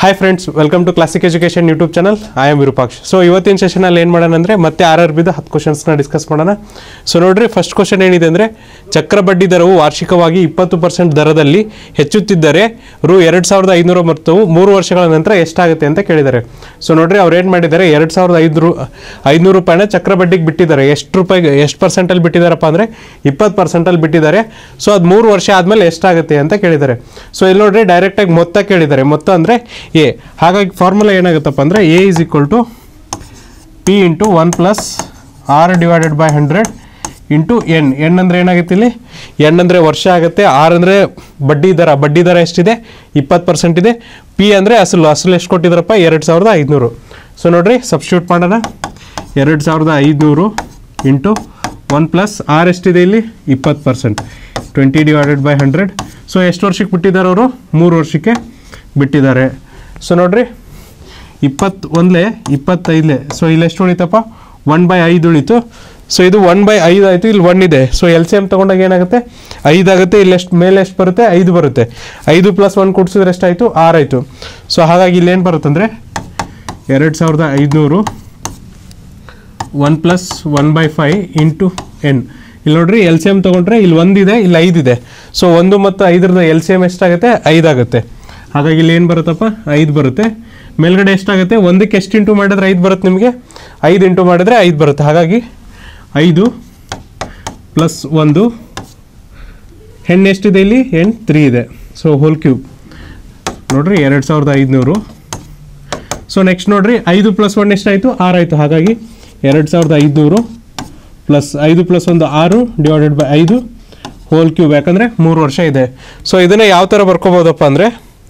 hi friends welcome to classic education YouTube channel I am Virupaksh so ಇವತ್ತಿನ ಸೆಷನಲ್ಲಿ ಏನು ಮಾಡೋಣ ಅಂದರೆ ಮತ್ತೆ ಆರ್ ಆರ್ ಬಿದ ಹತ್ತು ಕ್ವಶನ್ಸ್ನ ಡಿಸ್ಕಸ್ ಮಾಡೋಣ ಸೊ ನೋಡ್ರಿ ಫಸ್ಟ್ ಕ್ವಶನ್ ಏನಿದೆ ಅಂದರೆ ಚಕ್ರ ಬಡ್ಡಿ ದರವು ವಾರ್ಷಿಕವಾಗಿ ಇಪ್ಪತ್ತು ಪರ್ಸೆಂಟ್ ದರದಲ್ಲಿ ಹೆಚ್ಚುತ್ತಿದ್ದರೆ ರು ಎರಡು ಸಾವಿರದ ಐದುನೂರ ಮೊತ್ತವು ಮೂರು ವರ್ಷಗಳ ನಂತರ ಎಷ್ಟಾಗುತ್ತೆ ಅಂತ ಕೇಳಿದ್ದಾರೆ ಸೊ ನೋಡ್ರಿ ಅವ್ರು ಏನು ಮಾಡಿದ್ದಾರೆ ಎರಡು ಸಾವಿರದ ಐದು ಐದುನೂರು ರೂಪಾಯಿನ ಚಕ್ರ ಬಡ್ಡಿಗೆ ಬಿಟ್ಟಿದ್ದಾರೆ ಎಷ್ಟು ರೂಪಾಯಿಗೆ ಎಷ್ಟು ಪರ್ಸೆಂಟಲ್ಲಿ ಬಿಟ್ಟಿದ್ದಾರಪ್ಪ ಅಂದರೆ ಇಪ್ಪತ್ತು ಪರ್ಸೆಂಟಲ್ಲಿ ಬಿಟ್ಟಿದ್ದಾರೆ ಸೊ ಅದು ಮೂರು ವರ್ಷ ಆದಮೇಲೆ ಎಷ್ಟಾಗುತ್ತೆ ಅಂತ ಕೇಳಿದ್ದಾರೆ ಸೊ ಇಲ್ಲಿ ನೋಡ್ರಿ ಡೈರೆಕ್ಟಾಗಿ ಮೊತ್ತ ಕೇಳಿದ್ದಾರೆ ಮೊತ್ತ ಅಂದರೆ ಎ ಹಾಗಾಗಿ ಫಾರ್ಮುಲಾ ಏನಾಗುತ್ತಪ್ಪ ಅಂದರೆ A is equal to P into one plus R divided by hundred into N N ಅಂದರೆ ಏನಾಗುತ್ತೆ ಇಲ್ಲಿ ಎನ್ ಅಂದರೆ ವರ್ಷ ಆಗುತ್ತೆ ಆರ್ ಅಂದರೆ ಬಡ್ಡಿ ದರ ಬಡ್ಡಿ ದರ ಎಷ್ಟಿದೆ ಇಪ್ಪತ್ತು ಪರ್ಸೆಂಟ್ ಇದೆ ಪಿ ಅಂದರೆ ಅಸಲು ಅಸಲು ಎಷ್ಟು ಕೊಟ್ಟಿದ್ದಾರಪ್ಪ ಎರಡು ಸಾವಿರದ ಐದುನೂರು ಸೊ ನೋಡ್ರಿ ಸಬ್ಸ್ಟ್ಯೂಟ್ ಮಾಡೋಣ ಎರಡು ಸಾವಿರದ ಐದುನೂರು ಇಂಟು ಒನ್ ಪ್ಲಸ್ ಆರ್ ಎಷ್ಟಿದೆ ಇಲ್ಲಿ ಇಪ್ಪತ್ತು percent twenty divided by hundred so ಎಷ್ಟು ವರ್ಷಕ್ಕೆ ಬಿಟ್ಟಿದ್ದಾರೆ ಅವರು ಮೂರು ವರ್ಷಕ್ಕೆ ಬಿಟ್ಟಿದ್ದಾರೆ ಸೊ ನೋಡ್ರಿ ಇಪ್ಪತ್ತು ಒಂದಲೇ ಇಪ್ಪತ್ತೈದಲೇ ಸೊ ಇಲ್ಲಿ ಎಷ್ಟು ಉಳಿತಪ್ಪ ಒನ್ ಬೈ ಐದು ಉಳಿತು ಸೊ ಇದು ಒನ್ ಬೈ ಐದು ಆಯಿತು ಇಲ್ಲಿ ಒನ್ ಇದೆ ಸೊ ಎಲ್ ಸಿ ಎಮ್ ತೊಗೊಂಡಾಗ ಏನಾಗುತ್ತೆ ಐದು ಆಗುತ್ತೆ ಇಲ್ಲಿ ಎಷ್ಟು ಮೇಲೆ ಎಷ್ಟು ಬರುತ್ತೆ ಐದು ಬರುತ್ತೆ ಐದು ಪ್ಲಸ್ ಒನ್ ಕೊಡ್ಸಿದ್ರೆ ಎಷ್ಟಾಯಿತು ಆರು ಆಯಿತು ಸೊ ಹಾಗಾಗಿ ಇಲ್ಲಿ ಏನು ಬರುತ್ತೆ ಅಂದರೆ ಎರಡು ಸಾವಿರದ ಐದುನೂರು one plus one by five into N ಇಲ್ಲಿ ನೋಡ್ರಿ ಎಲ್ ಸಿ ಎಮ್ ತೊಗೊಂಡ್ರೆ ಇಲ್ಲಿ ಒಂದಿದೆ ಇಲ್ಲಿ ಐದಿದೆ ಸೊ ಒಂದು ಮತ್ತು ಐದರದ ಎಲ್ ಸಿ ಎಮ್ ಎಷ್ಟಾಗುತ್ತೆ ಐದಾಗುತ್ತೆ ಹಾಗಾಗಿ ಇಲ್ಲಿ ಏನು ಬರುತ್ತಪ್ಪ ಐದು ಬರುತ್ತೆ ಮೇಲ್ಗಡೆ ಎಷ್ಟಾಗುತ್ತೆ ಒಂದಕ್ಕೆ ಎಷ್ಟು ಇಂಟು ಮಾಡಿದ್ರೆ ಐದು ಬರುತ್ತೆ ನಿಮಗೆ ಐದು ಇಂಟು ಮಾಡಿದ್ರೆ ಐದು ಬರುತ್ತೆ ಹಾಗಾಗಿ ಐದು ಪ್ಲಸ್ ಒಂದು ಹೆಣ್ಣು ಎಷ್ಟಿದೆ ಇಲ್ಲಿ ಹೆಣ್ಣು ತ್ರೀ ಇದೆ ಸೊ ಹೋಲ್ ಕ್ಯೂಬ್ ನೋಡ್ರಿ ಎರಡು ಸಾವಿರದ ಐದುನೂರು ಸೊ ನೆಕ್ಸ್ಟ್ ನೋಡ್ರಿ ಐದು ಪ್ಲಸ್ ಒನ್ ಎಷ್ಟಾಯಿತು ಆರು ಆಯಿತು ಹಾಗಾಗಿ ಎರಡು ಸಾವಿರದ ಐದುನೂರು ಪ್ಲಸ್ ಐದು ಪ್ಲಸ್ ಒಂದು ಆರು ಡಿವೈಡೆಡ್ ಬೈ ಐದು ಹೋಲ್ ಕ್ಯೂಬ್ ಯಾಕಂದರೆ ಮೂರು ವರ್ಷ ಇದೆ ಸೊ ಇದನ್ನು ಯಾವ ಥರ ಬರ್ಕೋಬೋದಪ್ಪ ಅಂದರೆ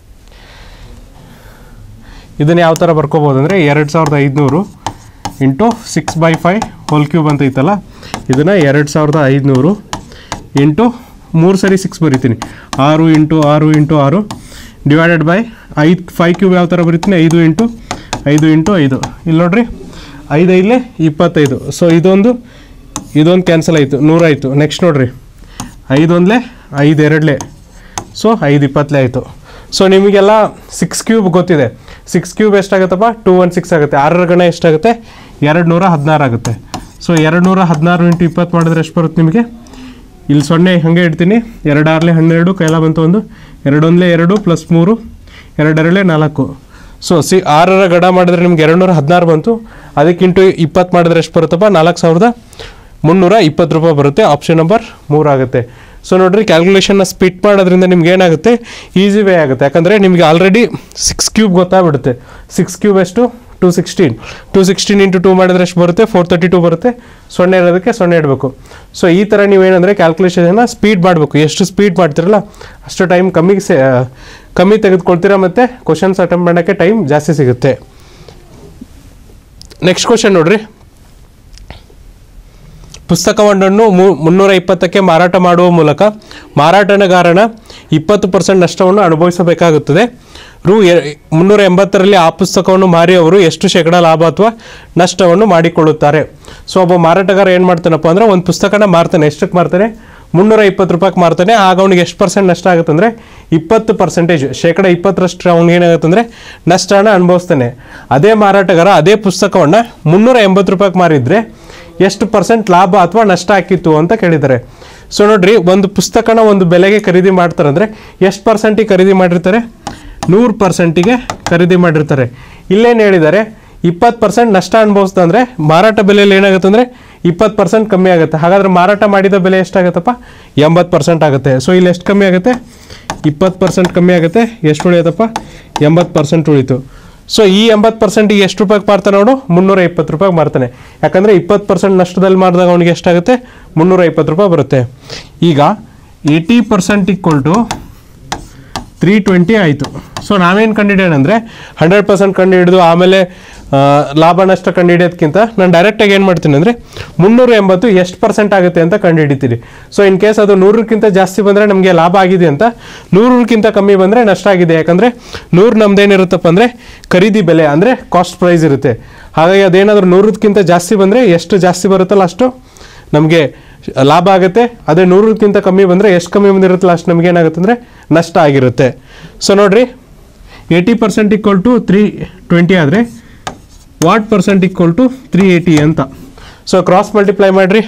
ಇದನ್ನು ಯಾವ ಥರ ಬರ್ಕೋಬೋದು ಅಂದರೆ ಎರಡು ಸಾವಿರದ ಐದುನೂರು into six by five whole cube ಅಂತ ಐತಲ್ಲ ಇದನ್ನು ಎರಡು ಸಾವಿರದ ಐದುನೂರು ಇಂಟು ಮೂರು ಸರಿ ಸಿಕ್ಸ್ ಬರಿತೀನಿ ಆರು ಇಂಟು ಆರು ಇಂಟು ಆರು ಡಿವೈಡೆಡ್ ಬೈ ಐದು ಫೈ ಕ್ಯೂಬ್ ಯಾವ ಥರ ಬರಿತೀನಿ ಐದು ಇಂಟು ಐದು ಇಂಟು ಐದು ಇಲ್ಲಿ ನೋಡ್ರಿ ಐದು ಐದಲೇ ಇಪ್ಪತ್ತೈದು ಸೊ ಇದೊಂದು ಇದೊಂದು ಕ್ಯಾನ್ಸಲ್ ಆಯಿತು ನೂರಾಯಿತು ನೆಕ್ಸ್ಟ್ ನೋಡ್ರಿ ಐದೊಂದಲೇ ಐದು ಎರಡಲೇ ಸೊ ಐದು ಇಪ್ಪತ್ತಲೇ ಆಯಿತು ಸೊ ನಿಮಗೆಲ್ಲ ಸಿಕ್ಸ್ ಕ್ಯೂಬ್ ಗೊತ್ತಿದೆ ಸಿಕ್ಸ್ ಕ್ಯೂಬ್ ಎಷ್ಟಾಗುತ್ತಪ್ಪ ಟೂ ಒನ್ ಸಿಕ್ಸ್ ಆಗುತ್ತೆ ಆರರ ಗಣ ಎಷ್ಟಾಗುತ್ತೆ ಎರಡು ನೂರ ಹದಿನಾರು ಆಗುತ್ತೆ ಸೊ ಎರಡು ನೂರ ಹದಿನಾರು ಇಂಟು ಇಪ್ಪತ್ತು ಮಾಡಿದ್ರೆ ಎಷ್ಟು ಬರುತ್ತೆ ನಿಮಗೆ ಇಲ್ಲಿ ಸೊನ್ನೆ ಹಾಗೆ ಇಡ್ತೀನಿ ಎರಡು ಆರಲೆ ಹನ್ನೆರಡು ಕೈಲ ಬಂತು ಒಂದು ಎರಡೊಂದಲೇ ಎರಡು ಪ್ಲಸ್ ಮೂರು ಎರಡೆರಡಲೇ ನಾಲ್ಕು ಸೊ ಸಿ ಆರರ ಗಡ ಮಾಡಿದ್ರೆ ನಿಮ್ಗೆ ಎರಡು ನೂರ ಹದಿನಾರು ಬಂತು ಅದಕ್ಕಿಂಟು ಇಪ್ಪತ್ತು ಮಾಡಿದ್ರೆ ಎಷ್ಟು ಬರುತ್ತಪ್ಪ ನಾಲ್ಕು ಸಾವಿರದ ಮುನ್ನೂರ ಇಪ್ಪತ್ತು ರೂಪಾಯಿ ಬರುತ್ತೆ ಆಪ್ಷನ್ ನಂಬರ್ ಮೂರಾಗುತ್ತೆ ಸೊ ನೋಡ್ರಿ ಕ್ಯಾಲ್ಕುಲೇಷನ್ನ ಸ್ಪಿಟ್ ಮಾಡೋದ್ರಿಂದ ನಿಮ್ಗೆ ಏನಾಗುತ್ತೆ ಈಸಿ ವೇ ಆಗುತ್ತೆ ಯಾಕಂದರೆ ನಿಮಗೆ ಆಲ್ರೆಡಿ ಸಿಕ್ಸ್ ಕ್ಯೂಬ್ ಗೊತ್ತಾಗ್ಬಿಡುತ್ತೆ ಸಿಕ್ಸ್ ಕ್ಯೂಬ್ ಎಷ್ಟು two sixteen two sixteen into two ಮಾಡಿದ್ರೆ ಎಷ್ಟು ಬರುತ್ತೆ ಫೋರ್ ತರ್ಟಿ ಟು ಬರುತ್ತೆ ಸೊನ್ನೆ ಇರೋದಕ್ಕೆ ಸೊನ್ನೆ ಇಡಬೇಕು ಸೊ ಈ ಥರ ನೀವೇನಂದರೆ ಕ್ಯಾಲ್ಕುಲೇಷನ್ನ ಸ್ಪೀಡ್ ಮಾಡಬೇಕು ಎಷ್ಟು ಸ್ಪೀಡ್ ಮಾಡ್ತಿರಲ್ಲ ಅಷ್ಟು ಟೈಮ್ ಕಮ್ಮಿಗೆ ಸೇ ಕಮ್ಮಿ ತೆಗೆದುಕೊಳ್ತೀರಾ ಮತ್ತು ಕ್ವಶನ್ಸ್ ಅಟೆಂಡ್ ಮಾಡೋಕ್ಕೆ ಟೈಮ್ ಜಾಸ್ತಿ ಸಿಗುತ್ತೆ ನೆಕ್ಸ್ಟ್ ಕ್ವಶನ್ ನೋಡ್ರಿ ಪುಸ್ತಕವೊಂದನ್ನು ಮು ಮುನ್ನೂರ ಇಪ್ಪತ್ತಕ್ಕೆ ಮಾರಾಟ ಮಾಡುವ ಮೂಲಕ ಮಾರಾಟಗಾರನ ಇಪ್ಪತ್ತು ಪರ್ಸೆಂಟ್ ನಷ್ಟವನ್ನು ಅನುಭವಿಸಬೇಕಾಗುತ್ತದೆ ರು ಎ- ಮುನ್ನೂರ ಎಂಬತ್ತರಲ್ಲಿ ಆ ಪುಸ್ತಕವನ್ನು ಮಾರಿ ಅವರು ಎಷ್ಟು ಶೇಕಡ ಲಾಭ ಅಥವಾ ನಷ್ಟವನ್ನು ಮಾಡಿಕೊಳ್ಳುತ್ತಾರೆ ಸೊ ಒಬ್ಬ ಮಾರಾಟಗಾರ ಏನು ಮಾಡ್ತಾನಪ್ಪ ಅಂದರೆ ಒಂದು ಪುಸ್ತಕನ ಮಾರ್ತಾನೆ ಎಷ್ಟಕ್ಕೆ ಮಾರ್ತಾನೆ ಮುನ್ನೂರ ಇಪ್ಪತ್ತು ರೂಪಾಯಿಗೆ ಮಾರ್ತಾನೆ ಆಗ ಅವ್ನಿಗೆ ಎಷ್ಟು ಪರ್ಸೆಂಟ್ ನಷ್ಟ ಆಗುತ್ತೆ ಅಂದರೆ ಇಪ್ಪತ್ತು ಪರ್ಸೆಂಟೇಜ್ ಶೇಕಡ ಇಪ್ಪತ್ತರಷ್ಟು ಅವ್ನಿಗೆ ಏನಾಗುತ್ತೆ ಅಂದರೆ ನಷ್ಟನ ಅನುಭವಿಸ್ತಾನೆ ಅದೇ ಮಾರಾಟಗಾರ ಅದೇ ಪುಸ್ತಕವನ್ನು ಮುನ್ನೂರ ಎಂಬತ್ತು ರೂಪಾಯಿಗೆ ಮಾರಿದರೆ ಎಷ್ಟು ಪರ್ಸೆಂಟ್ ಲಾಭ ಅಥವಾ ನಷ್ಟ ಹಾಕಿತ್ತು ಅಂತ ಕೇಳಿದ್ದಾರೆ ಸೊ ನೋಡ್ರಿ ಒಂದು ಪುಸ್ತಕನ ಒಂದು ಬೆಲೆಗೆ ಖರೀದಿ ಮಾಡ್ತಾರೆ ಅಂದರೆ ಎಷ್ಟು ಪರ್ಸೆಂಟಿಗೆ ಖರೀದಿ ಮಾಡಿರ್ತಾರೆ ನೂರು ಪರ್ಸೆಂಟಿಗೆ ಖರೀದಿ ಮಾಡಿರ್ತಾರೆ ಇಲ್ಲೇನು ಹೇಳಿದ್ದಾರೆ ಇಪ್ಪತ್ತು ಪರ್ಸೆಂಟ್ ನಷ್ಟ ಅನುಭವಿಸ್ತಾ ಅಂದರೆ ಮಾರಾಟ ಬೆಲೆಯಲ್ಲಿ ಏನಾಗುತ್ತೆ ಅಂದರೆ ಇಪ್ಪತ್ತು ಪರ್ಸೆಂಟ್ ಕಮ್ಮಿ ಆಗುತ್ತೆ ಹಾಗಾದ್ರೆ ಮಾರಾಟ ಮಾಡಿದ ಬೆಲೆ ಎಷ್ಟಾಗುತ್ತಪ್ಪ ಎಂಬತ್ತು ಪರ್ಸೆಂಟ್ ಆಗುತ್ತೆ ಸೊ ಇಲ್ಲಿ ಎಷ್ಟು ಕಮ್ಮಿ ಆಗುತ್ತೆ ಇಪ್ಪತ್ತು ಪರ್ಸೆಂಟ್ ಕಮ್ಮಿ ಆಗುತ್ತೆ ಎಷ್ಟು ಉಳಿಯುತ್ತಪ್ಪ ಎಂಬತ್ತು ಪರ್ಸೆಂಟ್ ಉಳಿತು ಸೊ ಈ ಎಂಬತ್ತು ಪರ್ಸೆಂಟಿಗೆ ಎಷ್ಟು ರೂಪಾಯಿಗೆ ಮಾರ್ತಾನೆ ಅವನು ಮುನ್ನೂರ ಇಪ್ಪತ್ತು ರೂಪಾಯಿಗೆ ಮಾರ್ತಾನೆ ಯಾಕಂದರೆ ಇಪ್ಪತ್ತು ಪರ್ಸೆಂಟ್ ನಷ್ಟದಲ್ಲಿ ಮಾರಿದಾಗ ಅವನಿಗೆ ಎಷ್ಟಾಗುತ್ತೆ ಮುನ್ನೂರ ಇಪ್ಪತ್ತು ರೂಪಾಯಿ ಬರುತ್ತೆ ಈಗ eighty percent equal to three twenty ಆಯಿತು ಸೊ ನಾವೇನು ಕಂಡುಹಿಡಿಯೋಣ ಅಂದರೆ ಹಂಡ್ರೆಡ್ ಪರ್ಸೆಂಟ್ ಕಂಡುಹಿಡಿದು ಆಮೇಲೆ ಆ, ಲಾಭ ನಷ್ಟ ಕಂಡುಹಿಡಿಯೋದಕ್ಕಿಂತ ನಾನು ಡೈರೆಕ್ಟಾಗಿ ಏನು ಮಾಡ್ತೀನಿ ಅಂದರೆ ಮುನ್ನೂರ ಎಂಬತ್ತು ಎಷ್ಟು ಪರ್ಸೆಂಟ್ ಆಗುತ್ತೆ ಅಂತ ಕಂಡುಹಿಡಿತೀನಿ ಸೊ ಇನ್ ಕೇಸ್ ಅದು ನೂರಕ್ಕಿಂತ ಜಾಸ್ತಿ ಬಂದರೆ ನಮಗೆ ಲಾಭ ಆಗಿದೆ ಅಂತ ನೂರಕ್ಕಿಂತ ಕಮ್ಮಿ ಬಂದರೆ ನಷ್ಟ ಆಗಿದೆ ಯಾಕಂದರೆ ನೂರು ನಮ್ದೇನಿರುತ್ತಪ್ಪ ಅಂದರೆ ಖರೀದಿ ಬೆಲೆ ಅಂದರೆ ಕಾಸ್ಟ್ ಪ್ರೈಸ್ ಇರುತ್ತೆ ಹಾಗಾಗಿ ಅದೇನಾದರೂ ನೂರಕ್ಕಿಂತ ಜಾಸ್ತಿ ಬಂದರೆ ಎಷ್ಟು ಜಾಸ್ತಿ ಬರುತ್ತಲ್ಲ ಅಷ್ಟು ನಮಗೆ ಲಾಭ ಆಗುತ್ತೆ ಅದೇ ನೂರಕ್ಕಿಂತ ಕಮ್ಮಿ ಬಂದರೆ ಎಷ್ಟು ಕಮ್ಮಿ ಬಂದಿರುತ್ತಲ್ಲ ಅಷ್ಟು ನಮ್ಗೆ ಏನಾಗುತ್ತೆ ಅಂದರೆ ನಷ್ಟ ಆಗಿರುತ್ತೆ ಸೊ ನೋಡ್ರಿ eighty percent equal to three twenty ಆದರೆ what percent equal to three eighty ಅಂತ ಸೊ ಕ್ರಾಸ್ ಮಲ್ಟಿಪ್ಲೈ ಮಾಡಿರಿ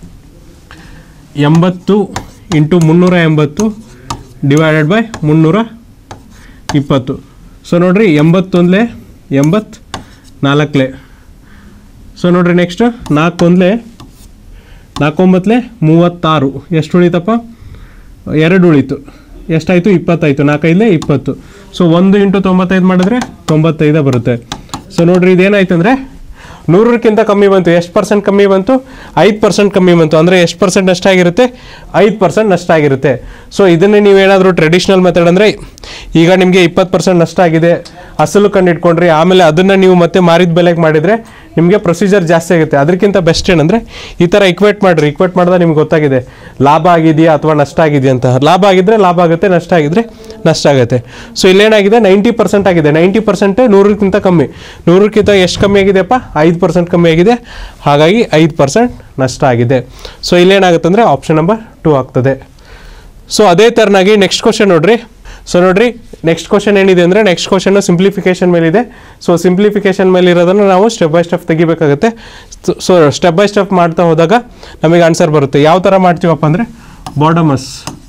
ಎಂಬತ್ತು ಇಂಟು ಮುನ್ನೂರ ಎಂಬತ್ತು ಡಿವೈಡೆಡ್ ಬೈ ಮುನ್ನೂರ ಇಪ್ಪತ್ತು ಸೊ ನೋಡಿರಿ ಎಂಬತ್ತೊಂದಲೇ ಎಂಬತ್ತು ನಾಲ್ಕಲೇ ಸೊ ನೋಡಿರಿ ನೆಕ್ಸ್ಟ್ ನಾಲ್ಕೊಂದಲೇ ನಾಲ್ಕೊಂಬತ್ತಲೇ ಮೂವತ್ತಾರು ಎಷ್ಟು ಉಳಿತಪ್ಪ ಎರಡು ಉಳಿತು ಎಷ್ಟಾಯಿತು ಇಪ್ಪತ್ತಾಯಿತು ನಾಲ್ಕೈದಲೇ ಇಪ್ಪತ್ತು ಸೊ ಒಂದು ಇಂಟು ತೊಂಬತ್ತೈದು ಮಾಡಿದ್ರೆ ತೊಂಬತ್ತೈದು ಬರುತ್ತೆ ಸೊ ನೋಡ್ರಿ ಇದೇನಾಯ್ತು ಅಂದರೆ ನೂರಕ್ಕಿಂತ ಕಮ್ಮಿ ಬಂತು ಎಷ್ಟು ಪರ್ಸೆಂಟ್ ಕಮ್ಮಿ ಬಂತು ಐದು ಪರ್ಸೆಂಟ್ ಕಮ್ಮಿ ಬಂತು ಅಂದರೆ ಎಷ್ಟು ಪರ್ಸೆಂಟ್ ನಷ್ಟಾಗಿರುತ್ತೆ ಐದು ಪರ್ಸೆಂಟ್ ನಷ್ಟ ಆಗಿರುತ್ತೆ ಸೊ ಇದನ್ನೇ ನೀವೇನಾದರೂ ಟ್ರೆಡಿಷ್ನಲ್ ಮೆಥಡ್ ಅಂದರೆ ಈಗ ನಿಮಗೆ ಇಪ್ಪತ್ತು ಪರ್ಸೆಂಟ್ ನಷ್ಟ ಆಗಿದೆ ಅಸಲು ಕಂಡು ಇಟ್ಕೊಂಡ್ರಿ ಆಮೇಲೆ ಅದನ್ನು ನೀವು ಮತ್ತೆ ಮಾರಿದ ಬೆಲೆಗೆ ಮಾಡಿದರೆ ನಿಮಗೆ ಪ್ರೊಸೀಜರ್ ಜಾಸ್ತಿ ಆಗುತ್ತೆ ಅದಕ್ಕಿಂತ ಬೆಸ್ಟ್ ಏನಂದರೆ ಈ ಥರ ಇಕ್ವೇಟ್ ಮಾಡಿರಿ ಇಕ್ವೇಟ್ ಮಾಡಿದಾಗ ನಿಮ್ಗೆ ಗೊತ್ತಾಗಿದೆ ಲಾಭ ಆಗಿದೆಯಾ ಅಥವಾ ನಷ್ಟ ಆಗಿದೆಯಾ ಅಂತ ಲಾಭ ಆಗಿದ್ದರೆ ಲಾಭ ಆಗುತ್ತೆ ನಷ್ಟ ಆಗಿದ್ರೆ ನಷ್ಟ ಆಗುತ್ತೆ ಸೊ ಇಲ್ಲೇನಾಗಿದೆ ನೈಂಟಿ ಪರ್ಸೆಂಟ್ ಆಗಿದೆ ನೈಂಟಿ ಪರ್ಸೆಂಟ್ ನೂರಕ್ಕಿಂತ ಕಮ್ಮಿ ನೂರಕ್ಕಿಂತ ಎಷ್ಟು ಕಮ್ಮಿ ಆಗಿದೆಯಪ್ಪ ಐದು ಪರ್ಸೆಂಟ್ ಕಮ್ಮಿ ಆಗಿದೆ ಹಾಗಾಗಿ ಐದು ಪರ್ಸೆಂಟ್ ನಷ್ಟ ಆಗಿದೆ ಸೊ ಇಲ್ಲೇನಾಗುತ್ತೆ ಅಂದರೆ ಆಪ್ಷನ್ ನಂಬರ್ ಟೂ ಆಗ್ತದೆ ಸೊ ಅದೇ ಥರನಾಗಿ ನೆಕ್ಸ್ಟ್ ಕ್ವಶನ್ ನೋಡ್ರಿ ಸೊ ನೋಡ್ರಿ ನೆಕ್ಸ್ಟ್ ಕ್ವಶನ್ ಏನಿದೆ ಅಂದರೆ ನೆಕ್ಸ್ಟ್ ಕ್ವಶನ್ ಸಿಂಪ್ಲಿಫಿಕೇಶನ್ ಮೇಲಿದೆ ಸೊ ಸಿಂಪ್ಲಿಫಿಕೇಶನ್ ಮೇಲೆ ಇರೋದನ್ನು ನಾವು ಸ್ಟೆಪ್ ಬೈ ಸ್ಟೆಪ್ ತೆಗಿಬೇಕಾಗುತ್ತೆ ಸೊ ಸ್ಟೆಪ್ ಬೈ ಸ್ಟೆಪ್ ಮಾಡ್ತಾ ಹೋದಾಗ ನಮಗೆ ಆನ್ಸರ್ ಬರುತ್ತೆ ಯಾವ ಥರ ಮಾಡ್ತೀವಪ್ಪ ಅಂದರೆ ಬಾಡಮಸ್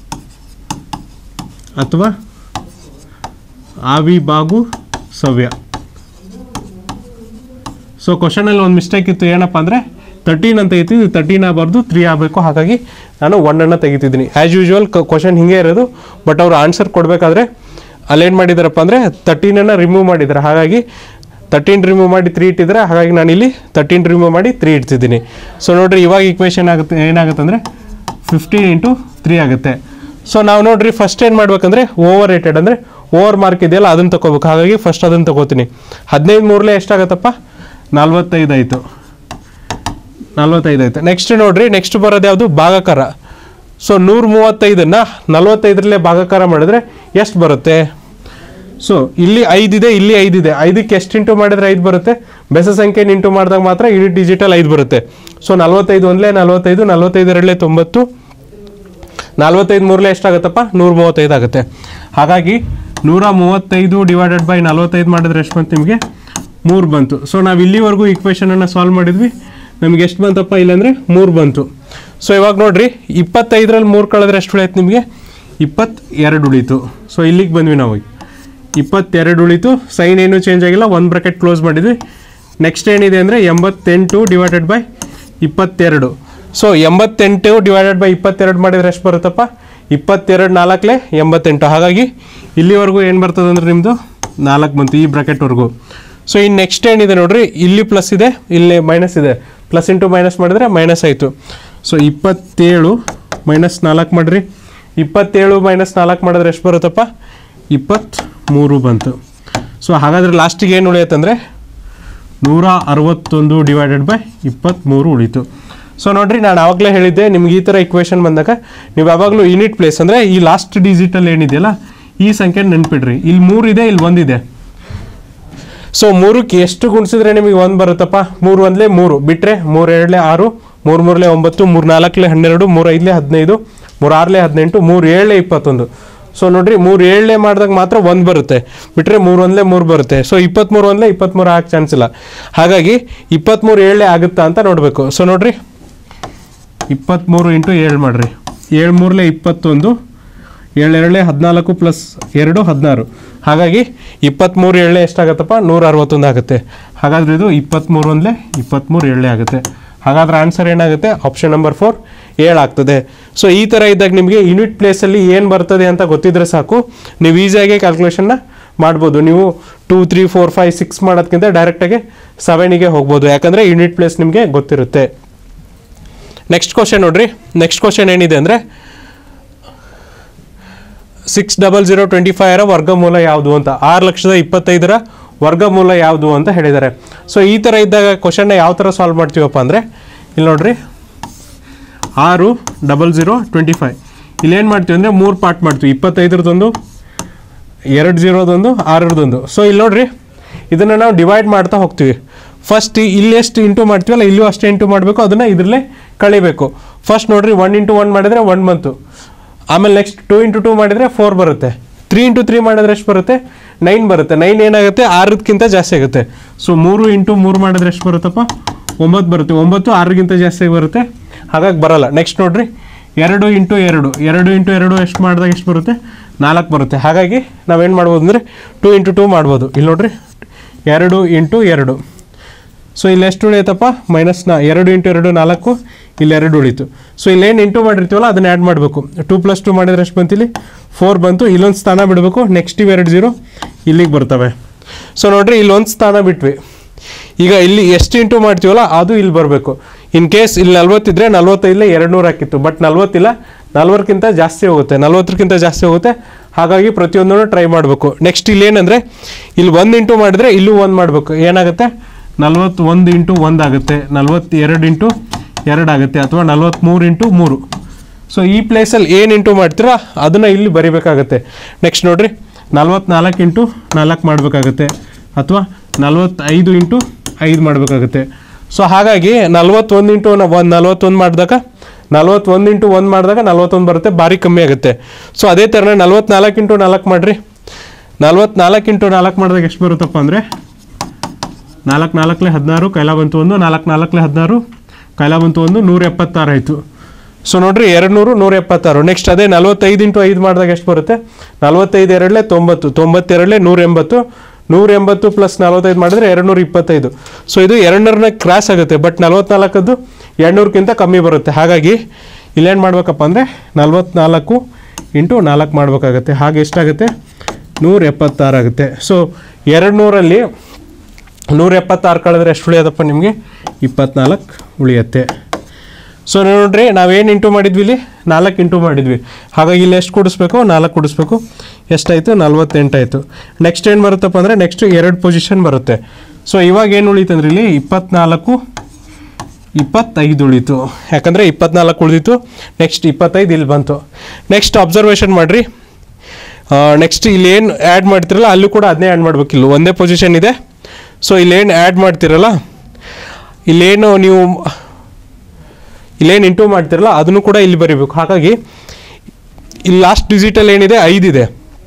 ಅಥವಾ ಆವಿ ಬಾಗು ಸವ್ಯ ಸೊ ಕ್ವಶನಲ್ಲಿ ಒಂದು ಮಿಸ್ಟೇಕ್ ಇತ್ತು ಏನಪ್ಪ ಅಂದರೆ ತರ್ಟೀನ್ ಅಂತ ಇತ್ತು ಇದು ತರ್ಟೀನ್ ಆಗಬಾರ್ದು ತ್ರೀ ಆಗಬೇಕು ಹಾಗಾಗಿ ನಾನು ಒನ್ನನ್ನು ತೆಗಿತಿದ್ದೀನಿ ಆ್ಯಸ್ ಯೂಶ್ವಲ್ ಕ್ವಶನ್ ಹಿಂಗೆ ಇರೋದು ಬಟ್ ಅವರು ಆನ್ಸರ್ ಕೊಡಬೇಕಾದ್ರೆ ಅಲ್ಲೇನು ಮಾಡಿದಾರಪ್ಪ ಅಂದರೆ ತರ್ಟೀನನ್ನು ರಿಮೂವ್ ಮಾಡಿದ್ದಾರೆ ಹಾಗಾಗಿ ತರ್ಟೀನ್ ರಿಮೂವ್ ಮಾಡಿ ತ್ರೀ ಇಟ್ಟಿದ್ದಾರೆ ಹಾಗಾಗಿ ನಾನು ಇಲ್ಲಿ ತರ್ಟೀನ್ ರಿಮೂವ್ ಮಾಡಿ ತ್ರೀ ಇಡ್ತಿದ್ದೀನಿ ಸೊ ನೋಡಿರಿ ಇವಾಗ ಈಕ್ವೇಷನ್ ಆಗುತ್ತೆ ಏನಾಗುತ್ತೆ ಅಂದರೆ ಫಿಫ್ಟೀನ್ ಇಂಟು ತ್ರೀ ಆಗುತ್ತೆ ಸೊ ನಾವು ನೋಡ್ರಿ ಫಸ್ಟ್ ಏನು ಮಾಡ್ಬೇಕಂದ್ರೆ ಓವರ್ ರೇಟೆಡ್ ಅಂದರೆ ಓವರ್ ಮಾರ್ಕ್ ಇದೆಯಲ್ಲ ಅದನ್ನು ತಗೋಬೇಕು ಹಾಗಾಗಿ ಫಸ್ಟ್ ಅದನ್ನು ತಗೋತೀನಿ ಹದಿನೈದು ಮೂರಲೇ ಎಷ್ಟಾಗತ್ತಪ್ಪ ನಲ್ವತ್ತೈದು ಆಯಿತು ನಲ್ವತ್ತೈದು ಆಯ್ತು ನೆಕ್ಸ್ಟ್ ನೋಡ್ರಿ ನೆಕ್ಸ್ಟ್ ಬರೋದು ಯಾವುದು ಭಾಗಕಾರ ಸೊ ನೂರ ಮೂವತ್ತೈದನ್ನು ನಲ್ವತ್ತೈದರಲ್ಲೇ ಭಾಗಕಾರ ಮಾಡಿದ್ರೆ ಎಷ್ಟು ಬರುತ್ತೆ ಸೊ ಇಲ್ಲಿ ಐದಿದೆ ಇಲ್ಲಿ ಐದಿದೆ ಐದಕ್ಕೆ ಎಷ್ಟು ಇಂಟು ಮಾಡಿದ್ರೆ ಐದು ಬರುತ್ತೆ ಬೆಸ ಸಂಖ್ಯೆನ ಇಂಟು ಮಾಡಿದಾಗ ಮಾತ್ರ ಇಡೀ ಡಿಜಿಟಲ್ ಐದು ಬರುತ್ತೆ ಸೊ ನಲ್ವತ್ತೈದು ಒಂದಲೇ ನಲ್ವತ್ತೈದು ನಲ್ವತ್ತೈದರಲ್ಲೇ ತೊಂಬತ್ತು ನಲ್ವತ್ತೈದು ಮೂರಲೇ ಎಷ್ಟಾಗುತ್ತಪ್ಪ ನೂರ ಮೂವತ್ತೈದು ಆಗುತ್ತೆ ಹಾಗಾಗಿ ನೂರ ಮೂವತ್ತೈದು ಡಿವೈಡೆಡ್ ಬೈ ನಲ್ವತ್ತೈದು ಮಾಡಿದ್ರೆ ಎಷ್ಟು ಬಂತು ನಿಮಗೆ ಮೂರು ಬಂತು ಸೊ ನಾವು ಇಲ್ಲಿವರೆಗೂ ಈಕ್ವೇಷನನ್ನು ಸಾಲ್ವ್ ಮಾಡಿದ್ವಿ ನಮಗೆ ಎಷ್ಟು ಬಂತಪ್ಪ ಇಲ್ಲಾಂದರೆ ಮೂರು ಬಂತು ಸೊ ಇವಾಗ ನೋಡ್ರಿ ಇಪ್ಪತ್ತೈದರಲ್ಲಿ ಮೂರು ಕಳೆದ್ರೆ ಎಷ್ಟು ಉಳಿಯುತ್ತೆ ನಿಮಗೆ ಇಪ್ಪತ್ತೆರಡು ಉಳೀತು ಸೊ ಇಲ್ಲಿಗೆ ಬಂದ್ವಿ ನಾವು ಇಪ್ಪತ್ತೆರಡು ಉಳೀತು ಸೈನ್ ಏನೂ ಚೇಂಜ್ ಆಗಿಲ್ಲ ಒಂದು ಬ್ರಾಕೆಟ್ ಕ್ಲೋಸ್ ಮಾಡಿದ್ವಿ ನೆಕ್ಸ್ಟ್ ಏನಿದೆ ಅಂದರೆ ಎಂಬತ್ತೆಂಟು ಡಿವೈಡೆಡ್ ಬೈ ಇಪ್ಪತ್ತೆರಡು ಸೊ ಎಂಬತ್ತೆಂಟು ಡಿವೈಡೆಡ್ ಬೈ ಇಪ್ಪತ್ತೆರಡು ಮಾಡಿದ್ರೆ ಎಷ್ಟು ಬರುತ್ತಪ್ಪ ಇಪ್ಪತ್ತೆರಡು ನಾಲ್ಕಲೇ ಎಂಬತ್ತೆಂಟು ಹಾಗಾಗಿ ಇಲ್ಲಿವರೆಗೂ ಏನು ಬರ್ತದೆ ಅಂದರೆ ನಿಮ್ಮದು ನಾಲ್ಕು ಬಂತು ಈ ಬ್ರಾಕೆಟ್ವರೆಗೂ ಸೊ ಇನ್ನು ನೆಕ್ಸ್ಟ್ ಏನಿದೆ ನೋಡ್ರಿ ಇಲ್ಲಿ ಪ್ಲಸ್ ಇದೆ ಇಲ್ಲಿ ಮೈನಸ್ ಇದೆ ಪ್ಲಸ್ ಇಂಟು ಮೈನಸ್ ಮಾಡಿದ್ರೆ ಮೈನಸ್ ಆಯಿತು ಸೊ ಇಪ್ಪತ್ತೇಳು ಮೈನಸ್ ನಾಲ್ಕು ಮಾಡಿರಿ ಇಪ್ಪತ್ತೇಳು ಮೈನಸ್ ನಾಲ್ಕು ಮಾಡಿದ್ರೆ ಎಷ್ಟು ಬರುತ್ತಪ್ಪ ಇಪ್ಪತ್ತ್ಮೂರು ಬಂತು ಸೊ ಹಾಗಾದರೆ ಲಾಸ್ಟಿಗೆ ಏನು ಉಳಿಯುತ್ತಂದರೆ ನೂರ ಅರವತ್ತೊಂದು ಡಿವೈಡೆಡ್ ಬೈ ಇಪ್ಪತ್ತ್ಮೂರು ಉಳಿತು ಸೊ ನೋಡ್ರಿ ನಾನು ಆವಾಗಲೇ ಹೇಳಿದ್ದೆ ನಿಮ್ಗೆ ಈ ಥರ ಇಕ್ವೇಷನ್ ಬಂದಾಗ ನೀವು ಯಾವಾಗಲೂ ಯೂನಿಟ್ ಪ್ಲೇಸ್ ಅಂದರೆ ಈ ಲಾಸ್ಟ್ ಡಿಜಿಟಲ್ ಏನಿದೆಯಲ್ಲ ಈ ಸಂಖ್ಯೆ ನೆನ್ಪಿಡ್ರಿ ಇಲ್ಲಿ ಮೂರು ಇದೆ ಇಲ್ಲಿ ಒಂದಿದೆ ಸೊ ಮೂರಕ್ಕೆ ಎಷ್ಟು ಗುಣಿಸಿದ್ರೆ ನಿಮಗೆ ಒಂದು ಬರುತ್ತಪ್ಪ ಮೂರು ಒಂದಲೇ ಮೂರು ಬಿಟ್ಟರೆ ಮೂರು ಎರಡಲೇ ಆರು ಮೂರು ಮೂರಲೇ ಒಂಬತ್ತು ಮೂರು ನಾಲ್ಕಲೇ ಹನ್ನೆರಡು ಮೂರು ಐದಲೇ ಹದಿನೈದು ಮೂರು ಆರಲೇ ಹದಿನೆಂಟು ಮೂರು ಏಳಲೇ ಇಪ್ಪತ್ತೊಂದು ಸೊ ನೋಡ್ರಿ ಮೂರು ಏಳನೇ ಮಾಡಿದಾಗ ಮಾತ್ರ ಒಂದು ಬರುತ್ತೆ ಬಿಟ್ಟರೆ ಮೂರು ಒಂದಲೇ ಮೂರು ಬರುತ್ತೆ ಸೊ ಇಪ್ಪತ್ತ್ಮೂರು ಒಂದಲೇ ಇಪ್ಪತ್ತ್ಮೂರು ಆಗಕ್ಕೆ ಚಾನ್ಸ್ ಇಲ್ಲ ಹಾಗಾಗಿ ಇಪ್ಪತ್ತ್ಮೂರು ಏಳನೇ ಆಗುತ್ತಾ ಅಂತ ನೋಡಬೇಕು ಸೊ ನೋಡ್ರಿ ಇಪ್ಪತ್ತ್ಮೂರು ಇಂಟು ಏಳು ಮಾಡಿರಿ ಏಳು ಮೂರಲೇ ಇಪ್ಪತ್ತೊಂದು ಏಳೆರಡೇ ಹದಿನಾಲ್ಕು ಪ್ಲಸ್ ಎರಡು ಹದಿನಾರು ಹಾಗಾಗಿ ಇಪ್ಪತ್ತ್ಮೂರು ಏಳನೇ ಎಷ್ಟಾಗತ್ತಪ್ಪ ನೂರ ಅರವತ್ತೊಂದು ಆಗುತ್ತೆ ಹಾಗಾದ್ರೆ ಇದು ಇಪ್ಪತ್ತ್ಮೂರು ಒಂದಲೇ ಇಪ್ಪತ್ತ್ಮೂರು ಏಳನೇ ಆಗುತ್ತೆ ಹಾಗಾದ್ರೆ ಆನ್ಸರ್ ಏನಾಗುತ್ತೆ ಆಪ್ಷನ್ ನಂಬರ್ ಫೋರ್ ಏಳು ಆಗ್ತದೆ ಸೊ ಈ ಥರ ಇದ್ದಾಗ ನಿಮಗೆ ಯೂನಿಟ್ ಪ್ಲೇಸಲ್ಲಿ ಏನು ಬರ್ತದೆ ಅಂತ ಗೊತ್ತಿದ್ರೆ ಸಾಕು ನೀವು ಈಸಿಯಾಗಿ ಕ್ಯಾಲ್ಕುಲೇಷನ್ನ ಮಾಡ್ಬೋದು ನೀವು two three four five six ಮಾಡೋದಕ್ಕಿಂತ ಡೈರೆಕ್ಟಾಗಿ ಸೆವೆನಿಗೆ ಹೋಗ್ಬೋದು ಯಾಕಂದರೆ ಯೂನಿಟ್ ಪ್ಲೇಸ್ ನಿಮಗೆ ಗೊತ್ತಿರುತ್ತೆ ನೆಕ್ಸ್ಟ್ ಕ್ವಶನ್ ನೋಡ್ರಿ ನೆಕ್ಸ್ಟ್ ಕ್ವಶನ್ ಏನಿದೆ ಅಂದರೆ ಸಿಕ್ಸ್ ಡಬಲ್ ಜೀರೋ ಟ್ವೆಂಟಿ ಫೈವರ ವರ್ಗಮೂಲ ಯಾವುದು ಅಂತ ಆರು ಲಕ್ಷದ ಇಪ್ಪತ್ತೈದರ ವರ್ಗಮೂಲ ಯಾವುದು ಅಂತ ಹೇಳಿದ್ದಾರೆ ಸೊ ಈ ಥರ ಇದ್ದಾಗ ಕ್ವಶನ್ನ ಯಾವ ಥರ ಸಾಲ್ವ್ ಮಾಡ್ತೀವಪ್ಪ ಅಂದರೆ ಇಲ್ಲಿ ನೋಡ್ರಿ ಆರು ಡಬಲ್ ಜೀರೋ ಟ್ವೆಂಟಿ ಫೈವ್ ಇಲ್ಲೇನು ಮಾಡ್ತೀವಿ ಅಂದರೆ ಮೂರು ಪಾರ್ಟ್ ಮಾಡ್ತೀವಿ ಇಪ್ಪತ್ತೈದರದೊಂದು ಎರಡು ಜೀರೋದೊಂದು ಆರರದೊಂದು ಸೊ ಇಲ್ಲಿ ನೋಡ್ರಿ ಇದನ್ನು ನಾವು ಡಿವೈಡ್ ಮಾಡ್ತಾ ಹೋಗ್ತೀವಿ ಫಸ್ಟ್ ಇಲ್ಲಿ ಎಷ್ಟು ಇಂಟು ಮಾಡ್ತೀವಲ್ಲ ಇಲ್ಲೂ ಅಷ್ಟೇ ಇಂಟು ಮಾಡಬೇಕು ಅದನ್ನು ಇದರಲ್ಲೇ ಕಳಿಬೇಕು ಫಸ್ಟ್ ನೋಡ್ರಿ ಒನ್ ಇಂಟು ಒನ್ ಮಾಡಿದರೆ ಒನ್ ಬಂತು ಆಮೇಲೆ ನೆಕ್ಸ್ಟ್ ಟೂ ಇಂಟು ಟೂ ಮಾಡಿದರೆ ಫೋರ್ ಬರುತ್ತೆ ತ್ರೀ ಇಂಟು ತ್ರೀ ಮಾಡಿದ್ರೆ ಎಷ್ಟು ಬರುತ್ತೆ ನೈನ್ ಬರುತ್ತೆ ನೈನ್ ಏನಾಗುತ್ತೆ ಆರಕ್ಕಿಂತ ಜಾಸ್ತಿ ಆಗುತ್ತೆ ಸೊ ಮೂರು ಇಂಟು ಮೂರು ಮಾಡಿದ್ರೆ ಎಷ್ಟು ಬರುತ್ತಪ್ಪ ಒಂಬತ್ತು ಬರುತ್ತೆ ಒಂಬತ್ತು ಆರಕ್ಕಿಂತ ಜಾಸ್ತಿ ಬರುತ್ತೆ ಹಾಗಾಗಿ ಬರಲ್ಲ ನೆಕ್ಸ್ಟ್ ನೋಡ್ರಿ ಎರಡು ಇಂಟು ಎರಡು ಎರಡು ಇಂಟು ಎರಡು ಎಷ್ಟು ಮಾಡಿದಾಗ ಎಷ್ಟು ಬರುತ್ತೆ ನಾಲ್ಕು ಬರುತ್ತೆ ಹಾಗಾಗಿ ನಾವೇನು ಮಾಡ್ಬೋದು ಅಂದರೆ ಟು ಇಂಟು ಟು ಮಾಡ್ಬೋದು ಇಲ್ಲಿ ನೋಡ್ರಿ ಎರಡು ಇಂಟು ಎರಡು ಸೊ ಇಲ್ಲಿ ಎಷ್ಟು ಉಳಿಯುತ್ತಪ್ಪ ಮೈನಸ್ ನಾ ಎರಡು ಇಂಟು ಎರಡು ನಾಲ್ಕು ಇಲ್ಲಿ ಎರಡು ಉಳಿತು ಸೊ ಇಲ್ಲೇನು ಇಂಟು ಮಾಡಿರ್ತೀವಲ್ಲ ಅದನ್ನ ಆ್ಯಡ್ ಮಾಡಬೇಕು ಟೂ ಪ್ಲಸ್ ಟು ಮಾಡಿದ್ರೆ ಎಷ್ಟು ಬಂತು ಇಲ್ಲಿ ಫೋರ್ ಬಂತು ಇಲ್ಲೊಂದು ಸ್ಥಾನ ಬಿಡಬೇಕು ನೆಕ್ಸ್ಟ್ ಇವು ಎರಡು ಜೀರೋ ಇಲ್ಲಿಗೆ ಬರ್ತವೆ ಸೊ ನೋಡ್ರಿ ಇಲ್ಲೊಂದು ಸ್ಥಾನ ಬಿಟ್ವಿ ಈಗ ಇಲ್ಲಿ ಎಷ್ಟು ಇಂಟು ಮಾಡ್ತೀವಲ್ಲ ಅದು ಇಲ್ಲಿ ಬರಬೇಕು ಇನ್ ಕೇಸ್ ಇಲ್ಲಿ ನಲ್ವತ್ತಿದ್ರೆ ನಲ್ವತ್ತೈದಲೇ ಎರಡು ನೂರು ಹಾಕಿತ್ತು ಬಟ್ ನಲ್ವತ್ತಿಲ್ಲ ನಲ್ವತ್ತಕ್ಕಿಂತ ಜಾಸ್ತಿ ಹೋಗುತ್ತೆ ನಲ್ವತ್ತಕ್ಕಿಂತ ಜಾಸ್ತಿ ಹೋಗುತ್ತೆ ಹಾಗಾಗಿ ಪ್ರತಿಯೊಂದನ್ನು ಟ್ರೈ ಮಾಡಬೇಕು ನೆಕ್ಸ್ಟ್ ಇಲ್ಲಿ ಏನಂದರೆ ಇಲ್ಲಿ ಒಂದು ಇಂಟು ಮಾಡಿದ್ರೆ ಇಲ್ಲೂ ಒಂದು ಮಾಡಬೇಕು ಏನಾಗುತ್ತೆ ನಲ್ವತ್ತೊಂದು ಇಂಟು ಒಂದು ಆಗುತ್ತೆ ನಲ್ವತ್ತೆರಡು ಇಂಟು ಎರಡು ಆಗುತ್ತೆ ಅಥವಾ ನಲ್ವತ್ತ್ಮೂರು ಇಂಟು ಮೂರು ಸೊ ಈ ಪ್ಲೇಸಲ್ಲಿ ಏನು ಇಂಟು ಮಾಡ್ತೀರಾ ಅದನ್ನು ಇಲ್ಲಿ ಬರಿಬೇಕಾಗತ್ತೆ ನೆಕ್ಸ್ಟ್ ನೋಡ್ರಿ ನಲ್ವತ್ನಾಲ್ಕು ಇಂಟು ನಾಲ್ಕು ಮಾಡಬೇಕಾಗತ್ತೆ ಅಥವಾ ನಲ್ವತ್ತೈದು ಇಂಟು ಐದು ಮಾಡಬೇಕಾಗುತ್ತೆ ಸೊ ಹಾಗಾಗಿ ನಲ್ವತ್ತೊಂದು ಇಂಟು ಒಂದು ನಲ್ವತ್ತೊಂದು ಮಾಡಿದಾಗ ನಲ್ವತ್ತೊಂದು ಇಂಟು ಒಂದು ಮಾಡಿದಾಗ ನಲ್ವತ್ತೊಂದು ಬರುತ್ತೆ ಭಾರಿ ಕಮ್ಮಿ ಆಗುತ್ತೆ ಸೊ ಅದೇ ಥರನೇ ನಲ್ವತ್ನಾಲ್ಕು ಇಂಟು ನಾಲ್ಕು ಮಾಡಿರಿ ನಲ್ವತ್ನಾಲ್ಕು ಇಂಟು ನಾಲ್ಕು ಮಾಡಿದಾಗ ಎಷ್ಟು ಬರುತ್ತಪ್ಪ ಅಂದರೆ ನಾಲ್ಕು ನಾಲ್ಕಲೆ ಹದಿನಾರು ಕೈಲ ಬಂತು ಒಂದು ನಾಲ್ಕು ನಾಲ್ಕಲೆ ಹದಿನಾರು ಕೈಲ ಬಂತು ಒಂದು ನೂರ ಎಪ್ಪತ್ತಾರು ಆಯಿತು ಸೊ ನೋಡ್ರಿ ಎರಡು ನೂರು ನೂರ ಎಪ್ಪತ್ತಾರು ನೆಕ್ಸ್ಟ್ ಅದೇ ನಲ್ವತ್ತೈದು ಇಂಟು ಐದು ಮಾಡಿದಾಗ ಎಷ್ಟು ಬರುತ್ತೆ ನಲ್ವತ್ತೈದು ಎರಡಲೆ ತೊಂಬತ್ತು ತೊಂಬತ್ತೆರಡಲೆ ನೂರ ಎಂಬತ್ತು ನೂರ ಎಂಬತ್ತು ಪ್ಲಸ್ ನಲ್ವತ್ತೈದು ಮಾಡಿದ್ರೆ ಎರಡು ನೂರ ಇಪ್ಪತ್ತೈದು ಸೊ ಇದು ಎರಡುನೂರನ್ನ ಕ್ರಾಸ್ ಆಗುತ್ತೆ ಬಟ್ ನಲ್ವತ್ನಾಲ್ಕದ್ದು ಎರಡುನೂರಕ್ಕಿಂತ ಕಮ್ಮಿ ಬರುತ್ತೆ ಹಾಗಾಗಿ ಇಲ್ಲೇನು ಮಾಡ್ಬೇಕಪ್ಪ ಅಂದರೆ ನಲ್ವತ್ನಾಲ್ಕು ಇಂಟು ನಾಲ್ಕು ಮಾಡಬೇಕಾಗತ್ತೆ ಹಾಗೆ ಎಷ್ಟಾಗುತ್ತೆ ನೂರ ಎಪ್ಪತ್ತಾರು ಆಗುತ್ತೆ ಸೊ ಎರಡು ನೂರಲ್ಲಿ ನೂರ ಎಪ್ಪತ್ತಾರು ಕಳೆದ್ರೆ ಎಷ್ಟು ಉಳಿಯೋದಪ್ಪ ನಿಮಗೆ ಇಪ್ಪತ್ನಾಲ್ಕು ಉಳಿಯುತ್ತೆ ಸೊ ನೋಡ್ರಿ ನಾವೇನು ಇಂಟು ಮಾಡಿದ್ವಿ ಇಲ್ಲಿ ನಾಲ್ಕು ಇಂಟು ಮಾಡಿದ್ವಿ ಹಾಗಾಗಿ ಇಲ್ಲಿ ಎಷ್ಟು ಕೂಡಿಸ್ಬೇಕು ನಾಲ್ಕು ಕೂಡಿಸ್ಬೇಕು ಎಷ್ಟಾಯಿತು ನಲ್ವತ್ತೆಂಟಾಯಿತು ನೆಕ್ಸ್ಟ್ ಏನು ಬರುತ್ತಪ್ಪ ಅಂದರೆ ನೆಕ್ಸ್ಟ್ ಎರಡು ಪೊಸಿಷನ್ ಬರುತ್ತೆ ಸೊ ಇವಾಗ ಏನು ಉಳಿತಂದ್ರೆ ಇಲ್ಲಿ ಇಪ್ಪತ್ನಾಲ್ಕು ಇಪ್ಪತ್ತೈದು ಉಳಿತು ಯಾಕಂದರೆ ಇಪ್ಪತ್ನಾಲ್ಕು ಉಳಿದಿತ್ತು ನೆಕ್ಸ್ಟ್ ಇಪ್ಪತ್ತೈದು ಇಲ್ಲಿ ಬಂತು ನೆಕ್ಸ್ಟ್ ಅಬ್ಸರ್ವೇಷನ್ ಮಾಡಿರಿ ನೆಕ್ಸ್ಟ್ ಇಲ್ಲಿ ಏನು ಆ್ಯಡ್ ಮಾಡ್ತಿರಲ್ಲ ಅಲ್ಲೂ ಕೂಡ ಅದನ್ನೇ ಆ್ಯಡ್ ಮಾಡಬೇಕಿಲ್ಲ ಒಂದೇ ಪೊಸಿಷನ್ ಇದೆ ಸೊ ಇಲ್ಲೇನು ಆ್ಯಡ್ ಮಾಡ್ತಿರಲ್ಲ ಇಲ್ಲೇನು ನೀವು ಇಲ್ಲೇನು ಇಂಟು ಮಾಡ್ತಿರಲ್ಲ ಅದನ್ನು ಕೂಡ ಇಲ್ಲಿ ಬರೀಬೇಕು ಹಾಗಾಗಿ ಇಲ್ಲಿ ಲಾಸ್ಟ್ ಡಿಜಿಟಲ್ ಏನಿದೆ ಐದಿದೆ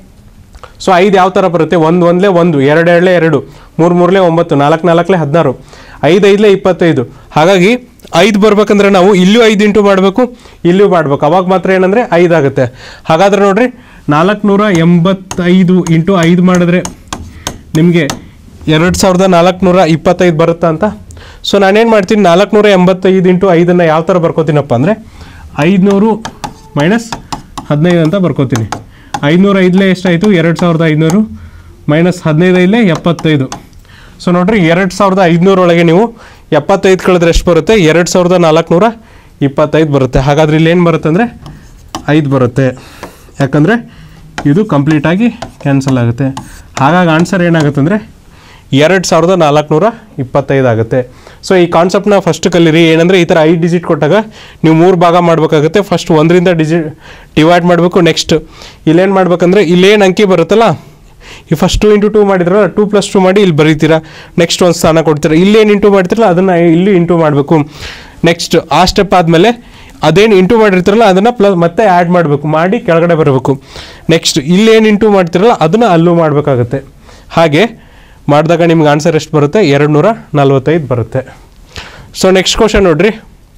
ಸೊ ಐದು ಯಾವ ಥರ ಬರುತ್ತೆ ಒಂದು ಒಂದಲೇ ಒಂದು ಎರಡು ಎರಡಲೇ ಎರಡು ಮೂರು ಮೂರಲೇ ಒಂಬತ್ತು ನಾಲ್ಕು ನಾಲ್ಕಲೇ ಹದಿನಾರು ಐದು ಐದಲೇ ಇಪ್ಪತ್ತೈದು ಹಾಗಾಗಿ ಐದು ಬರ್ಬೇಕಂದ್ರೆ ನಾವು ಇಲ್ಲೂ ಐದು ಇಂಟು ಮಾಡಬೇಕು ಇಲ್ಲೂ ಮಾಡಬೇಕು ಅವಾಗ ಮಾತ್ರ ಏನಂದರೆ ಐದು ಆಗುತ್ತೆ ಹಾಗಾದ್ರೆ ನೋಡ್ರಿ ನಾಲ್ಕುನೂರ ಎಂಬತ್ತೈದು ಇಂಟು ಐದು ಮಾಡಿದ್ರೆ ನಿಮಗೆ ಎರಡು ಸಾವಿರದ ನಾಲ್ಕುನೂರ ಇಪ್ಪತ್ತೈದು ಬರುತ್ತಾ ಅಂತ ಸೊ ನಾನೇನು ಮಾಡ್ತೀನಿ ನಾಲ್ಕುನೂರ ಎಂಬತ್ತೈದು ಇಂಟು ಐದನ್ನು ಯಾವ ಥರ ಬರ್ಕೋತೀನಪ್ಪ ಅಂದರೆ ಐದುನೂರು ಮೈನಸ್ ಹದಿನೈದು ಅಂತ ಬರ್ಕೋತೀನಿ ಐದುನೂರ ಐದಲೇ ಎಷ್ಟಾಯಿತು ಎರಡು ಸಾವಿರದ ಐದುನೂರು ಮೈನಸ್ ಹದಿನೈದು ಐದಲೇ ಎಪ್ಪತ್ತೈದು ಸೊ ನೋಡ್ರಿ ಎರಡು ಸಾವಿರದ ಐದುನೂರೊಳಗೆ ನೀವು ಎಪ್ಪತ್ತೈದು ಕಳೆದ್ರೆ ಎಷ್ಟು ಬರುತ್ತೆ ಎರಡು ಸಾವಿರದ ನಾಲ್ಕುನೂರ ಇಪ್ಪತ್ತೈದು ಬರುತ್ತೆ ಹಾಗಾದ್ರೆ ಇಲ್ಲಿ ಏನು ಬರುತ್ತೆ ಅಂದರೆ ಐದು ಬರುತ್ತೆ ಯಾಕಂದರೆ ಇದು ಕಂಪ್ಲೀಟಾಗಿ ಕ್ಯಾನ್ಸಲ್ ಆಗುತ್ತೆ ಹಾಗಾಗಿ ಆನ್ಸರ್ ಏನಾಗುತ್ತೆ ಅಂದರೆ ಎರಡು ಸಾವಿರದ ನಾಲ್ಕುನೂರ ಇಪ್ಪತ್ತೈದು ಆಗುತ್ತೆ ಸೊ ಈ ಕಾನ್ಸೆಪ್ಟ್ನ ಫಸ್ಟ್ ಕಲೀರಿ ಏನಂದರೆ ಈ ಥರ ಐದು ಡಿಜಿಟ್ ಕೊಟ್ಟಾಗ ನೀವು ಮೂರು ಭಾಗ ಮಾಡಬೇಕಾಗುತ್ತೆ ಫಸ್ಟ್ ಒಂದರಿಂದ ಡಿಜಿ ಡಿವೈಡ್ ಮಾಡಬೇಕು ನೆಕ್ಸ್ಟ್ ಇಲ್ಲೇನು ಮಾಡ್ಬೇಕಂದ್ರೆ ಇಲ್ಲೇನು ಅಂಕಿ ಬರುತ್ತಲ್ಲ ಈ ಫಸ್ಟ್ ಟು ಇಂಟು ಟೂ ಮಾಡಿದ್ರಲ್ಲ ಟೂ ಪ್ಲಸ್ ಟು ಮಾಡಿ ಇಲ್ಲಿ ಬರೀತೀರಾ ನೆಕ್ಸ್ಟ್ ಒಂದು ಸ್ಥಾನ ಕೊಡ್ತೀರಾ ಇಲ್ಲೇನು ಇಂಟು ಮಾಡ್ತೀರಲ್ಲ ಅದನ್ನು ಇಲ್ಲಿ ಇಂಟು ಮಾಡಬೇಕು ನೆಕ್ಸ್ಟ್ ಆ ಸ್ಟೆಪ್ ಆದಮೇಲೆ ಅದೇನು ಇಂಟು ಮಾಡಿರ್ತೀರಲ್ಲ ಅದನ್ನು ಪ್ಲಸ್ ಮತ್ತೆ ಆ್ಯಡ್ ಮಾಡಬೇಕು ಮಾಡಿ ಕೆಳಗಡೆ ಬರಬೇಕು ನೆಕ್ಸ್ಟ್ ಇಲ್ಲೇನು ಇಂಟು ಮಾಡ್ತಿರಲ್ಲ ಅದನ್ನು ಅಲ್ಲೂ ಮಾಡಬೇಕಾಗುತ್ತೆ ಹಾಗೆ ಮಾಡಿದಾಗ ನಿಮ್ಗೆ ಆನ್ಸರ್ ಎಷ್ಟು ಬರುತ್ತೆ ಎರಡು ನೂರ ನಲ್ವತ್ತೈದು ಬರುತ್ತೆ ಸೊ ನೆಕ್ಸ್ಟ್ ಕ್ವಶನ್ ನೋಡ್ರಿ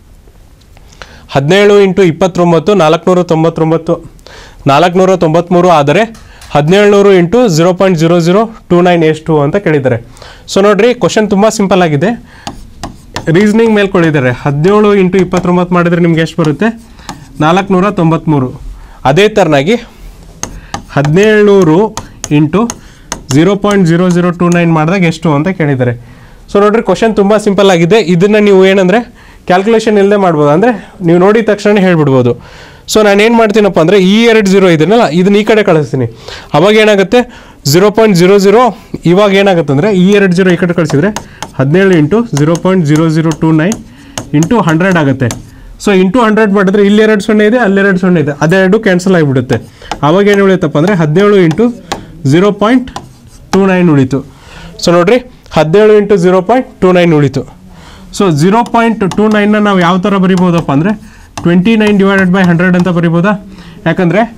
ಹದಿನೇಳು ಇಂಟು ಇಪ್ಪತ್ತೊಂಬತ್ತು ನಾಲ್ಕುನೂರ ತೊಂಬತ್ತೊಂಬತ್ತು ನಾಲ್ಕುನೂರ ತೊಂಬತ್ತ್ಮೂರು ಆದರೆ ಹದಿನೇಳುನೂರು into zero point zero zero two nine ಎಷ್ಟು ಅಂತ ಕೇಳಿದ್ದಾರೆ ಸೊ ನೋಡ್ರಿ ಕ್ವಶನ್ ತುಂಬ ಸಿಂಪಲ್ ಆಗಿದೆ ರೀಸನಿಂಗ್ ಮೇಲೆ ಕೊಟ್ಟಿದ್ದಾರೆ ಹದಿನೇಳು ಇಂಟು ಇಪ್ಪತ್ತೊಂಬತ್ತು ಮಾಡಿದರೆ ನಿಮ್ಗೆ ಎಷ್ಟು ಬರುತ್ತೆ ನಾಲ್ಕುನೂರ ತೊಂಬತ್ತ್ಮೂರು ಅದೇ ಥರನಾಗಿ ಹದಿನೇಳುನೂರು into zero point zero zero two nine ಮಾಡಿದಾಗ ಎಷ್ಟು ಅಂತ ಕೇಳಿದ್ದಾರೆ ಸೊ ನೋಡ್ರಿ ಕ್ವಶನ್ ತುಂಬ ಸಿಂಪಲ್ ಆಗಿದೆ ಇದನ್ನು ನೀವು ಏನಂದರೆ ಕ್ಯಾಲ್ಕುಲೇಷನ್ ಇಲ್ಲದೆ ಮಾಡ್ಬೋದು ಅಂದರೆ ನೀವು ನೋಡಿದ ತಕ್ಷಣ ಹೇಳ್ಬಿಡ್ಬೋದು ಸೊ ನಾನು ಏನು ಮಾಡ್ತೀನಪ್ಪ ಅಂದರೆ ಈ ಎರಡು ಜೀರೋ ಇದನ್ನಲ್ಲ ಇದನ್ನ ಈ ಕಡೆ ಕಳಿಸ್ತೀನಿ ಅವಾಗ ಏನಾಗುತ್ತೆ ಝೀರೋ ಪಾಯಿಂಟ್ ಜೀರೋ ಜೀರೋ ಇವಾಗ ಏನಾಗುತ್ತೆ ಅಂದರೆ ಈ ಎರಡು ಜೀರೋ ಈ ಕಡೆ ಕಳಿಸಿದ್ರೆ ಹದಿನೇಳು into zero point zero zero two nine into hundred ಆಗುತ್ತೆ ಸೊ ಇಂಟು ಹಂಡ್ರೆಡ್ ಮಾಡಿದ್ರೆ ಇಲ್ಲಿ ಎರಡು ಸೊನ್ನೆ ಇದೆ ಅಲ್ಲೆರಡು ಸೊನ್ನೆ ಇದೆ ಅದೆರಡು ಕ್ಯಾನ್ಸಲ್ ಆಗಿಬಿಡುತ್ತೆ ಅವಾಗ ಏನು ಉಳಿಯುತ್ತಪ್ಪ ಅಂದರೆ ಹದಿನೇಳು into zero point two nine ಉಳಿತು ಸೊ ನೋಡ್ರಿ ಹದಿನೇಳು into zero point two nine ಉಳಿತು ಸೊ ಝೀರೋ ಪಾಯಿಂಟ್ ಟೂ ನೈನ್ನ ನಾವು ಯಾವ ಥರ ಬರಿಬೋದಪ್ಪ ಅಂದರೆ twenty nine divided by hundred ಅಂತ ಬರಿಬೋದಾ ಯಾಕಂದರೆ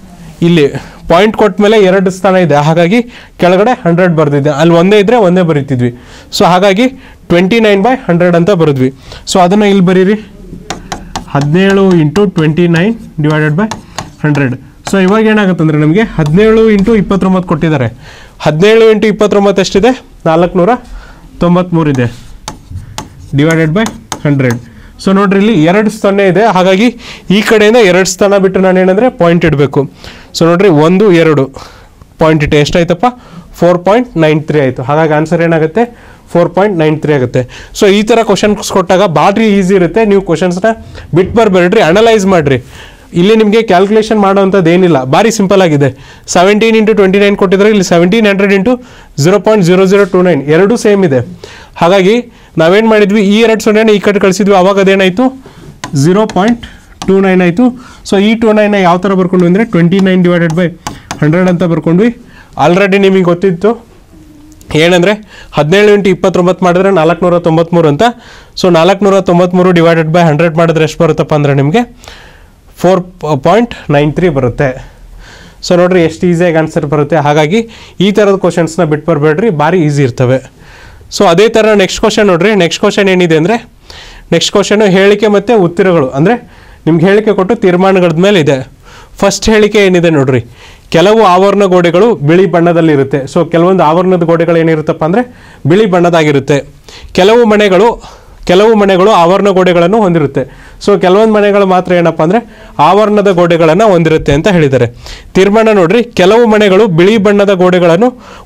ಇಲ್ಲಿ ಪಾಯಿಂಟ್ ಕೊಟ್ಟ ಮೇಲೆ ಎರಡು ಸ್ಥಾನ ಇದೆ ಹಾಗಾಗಿ ಕೆಳಗಡೆ ಹಂಡ್ರೆಡ್ ಬರ್ದಿದೆ ಅಲ್ಲಿ ಒಂದೇ ಇದ್ದರೆ ಒಂದೇ ಬರೀತಿದ್ವಿ ಸೊ ಹಾಗಾಗಿ ಟ್ವೆಂಟಿ ನೈನ್ ಬೈ ಹಂಡ್ರೆಡ್ ಅಂತ ಬರೆದ್ವಿ ಸೊ ಅದನ್ನು ಇಲ್ಲಿ ಬರೀರಿ ಹದಿನೇಳು into twenty nine divided by hundred so ಇವಾಗ ಏನಾಗುತ್ತೆ ಅಂದರೆ ನಮಗೆ ಹದಿನೇಳು ಇಂಟು ಇಪ್ಪತ್ತೊಂಬತ್ತು ಕೊಟ್ಟಿದ್ದಾರೆ ಹದಿನೇಳು ಇಂಟು ಇಪ್ಪತ್ತೊಂಬತ್ತು ಎಷ್ಟಿದೆ ನಾಲ್ಕುನೂರ ತೊಂಬತ್ತ್ಮೂರಿದೆ ಡಿವೈಡೆಡ್ ಬೈ ಹಂಡ್ರೆಡ್ ಸೊ ನೋಡ್ರಿ ಇಲ್ಲಿ ಎರಡು ಸ್ಥಾನ ಇದೆ ಹಾಗಾಗಿ ಈ ಕಡೆಯಿಂದ ಎರಡು ಸ್ಥಾನ ಬಿಟ್ಟು ನಾನು ಏನಂದರೆ ಪಾಯಿಂಟ್ ಇಡಬೇಕು ಸೊ ನೋಡ್ರಿ ಒಂದು ಎರಡು ಪಾಯಿಂಟ್ ಇಟ್ಟೆ ಎಷ್ಟಾಯ್ತಪ್ಪ ಫೋರ್ ಪಾಯಿಂಟ್ ನೈನ್ ತ್ರೀ ಆಯಿತು ಹಾಗಾಗಿ ಆನ್ಸರ್ ಏನಾಗುತ್ತೆ ಫೋರ್ ಪಾಯಿಂಟ್ ನೈನ್ ತ್ರೀ ಆಗುತ್ತೆ ಸೊ ಈ ಥರ ಕ್ವಶನ್ಸ್ ಕೊಟ್ಟಾಗ ಭಾರಿ ಈಸಿ ಇರುತ್ತೆ ನೀವು ಕ್ವಶನ್ಸ್ನ ಬಿಟ್ಟು ಬರಬೇಡ್ರಿ ಅನಲೈಸ್ ಮಾಡಿರಿ ಇಲ್ಲಿ ನಿಮಗೆ ಕ್ಯಾಲ್ಕುಲೇಷನ್ ಮಾಡೋವಂಥದ್ದು ಏನಿಲ್ಲ ಭಾರಿ ಸಿಂಪಲ್ ಆಗಿದೆ ಸೆವೆಂಟೀನ್ ಇಂಟು ಟ್ವೆಂಟಿ ನೈನ್ ಕೊಟ್ಟಿದ್ರೆ ಇಲ್ಲಿ seventeen hundred into zero point zero zero two nine ಎರಡೂ ಸೇಮ್ ಇದೆ ಹಾಗಾಗಿ ನಾವೇನು ಮಾಡಿದ್ವಿ ಈ ಎರಡು ಸೊನ್ನೆನ ಈ ಕಡೆ ಕಳಿಸಿದ್ವಿ ಅವಾಗ ಅದೇನಾಯಿತು ಝೀರೋ ಪಾಯಿಂಟ್ ಟೂ ನೈನ್ ಆಯಿತು ಸೊ ಈ ಟೂ ನೈನ್ನ ಯಾವ ಥರ ಬರ್ಕೊಂಡ್ವಿ ಅಂದರೆ twenty nine divided by hundred ಅಂತ ಬರ್ಕೊಂಡ್ವಿ ಆಲ್ರೆಡಿ ನಿಮಗೆ ಗೊತ್ತಿತ್ತು ಏನಂದರೆ ಹದಿನೇಳು ಇಂಟು ಇಪ್ಪತ್ತೊಂಬತ್ತು ಮಾಡಿದ್ರೆ ನಾಲ್ಕುನೂರ ತೊಂಬತ್ತ್ಮೂರು ಅಂತ ಸೊ ನಾಲ್ಕುನೂರ ತೊಂಬತ್ತ್ಮೂರು ಡಿವೈಡೆಡ್ ಬೈ ಹಂಡ್ರೆಡ್ ಮಾಡಿದ್ರೆ ಎಷ್ಟು ಬರುತ್ತಪ್ಪ ಅಂದರೆ ನಿಮಗೆ ಫೋರ್ ಪಾಯಿಂಟ್ ನೈನ್ ತ್ರೀ ಬರುತ್ತೆ ಸೊ ನೋಡ್ರಿ ಎಷ್ಟು ಈಸಿಯಾಗಿ ಆನ್ಸರ್ ಬರುತ್ತೆ ಹಾಗಾಗಿ ಈ ಥರದ ಕ್ವಶನ್ಸ್ನ ಬಿಟ್ಟು ಬರಬೇಡ್ರಿ ಭಾರಿ ಈಸಿ ಇರ್ತವೆ ಸೊ ಅದೇ ಥರ ನೆಕ್ಸ್ಟ್ ಕ್ವಶನ್ ನೋಡ್ರಿ ನೆಕ್ಸ್ಟ್ ಕ್ವಶನ್ ಏನಿದೆ ಅಂದರೆ ನೆಕ್ಸ್ಟ್ ಕ್ವಶನು ಹೇಳಿಕೆ ಮತ್ತು ಉತ್ತರಗಳು ಅಂದರೆ ನಿಮ್ಗೆ ಹೇಳಿಕೆ ಕೊಟ್ಟು ತೀರ್ಮಾನಗಳ ಮೇಲೆ ಇದೆ ಫಸ್ಟ್ ಹೇಳಿಕೆ ಏನಿದೆ ನೋಡ್ರಿ ಕೆಲವು ಆವರಣ ಗೋಡೆಗಳು ಬಿಳಿ ಬಣ್ಣದಲ್ಲಿರುತ್ತೆ ಸೊ ಕೆಲವೊಂದು ಆವರಣದ ಗೋಡೆಗಳು ಏನಿರುತ್ತಪ್ಪ ಅಂದರೆ ಬಿಳಿ ಬಣ್ಣದಾಗಿರುತ್ತೆ ಕೆಲವು ಮನೆಗಳು ಕೆಲವು ಮನೆಗಳು ಆವರಣ ಗೋಡೆಗಳನ್ನು ಹೊಂದಿರುತ್ತೆ ಸೊ ಕೆಲವೊಂದು ಮನೆಗಳು ಮಾತ್ರ ಏನಪ್ಪ ಅಂದರೆ ಆವರಣದ ಗೋಡೆಗಳನ್ನು ಹೊಂದಿರುತ್ತೆ ಅಂತ ಹೇಳಿದ್ದಾರೆ ತೀರ್ಮಾನ ನೋಡ್ರಿ ಕೆಲವು ಮನೆಗಳು ಬಿಳಿ ಬಣ್ಣದ ಗೋಡೆಗಳನ್ನು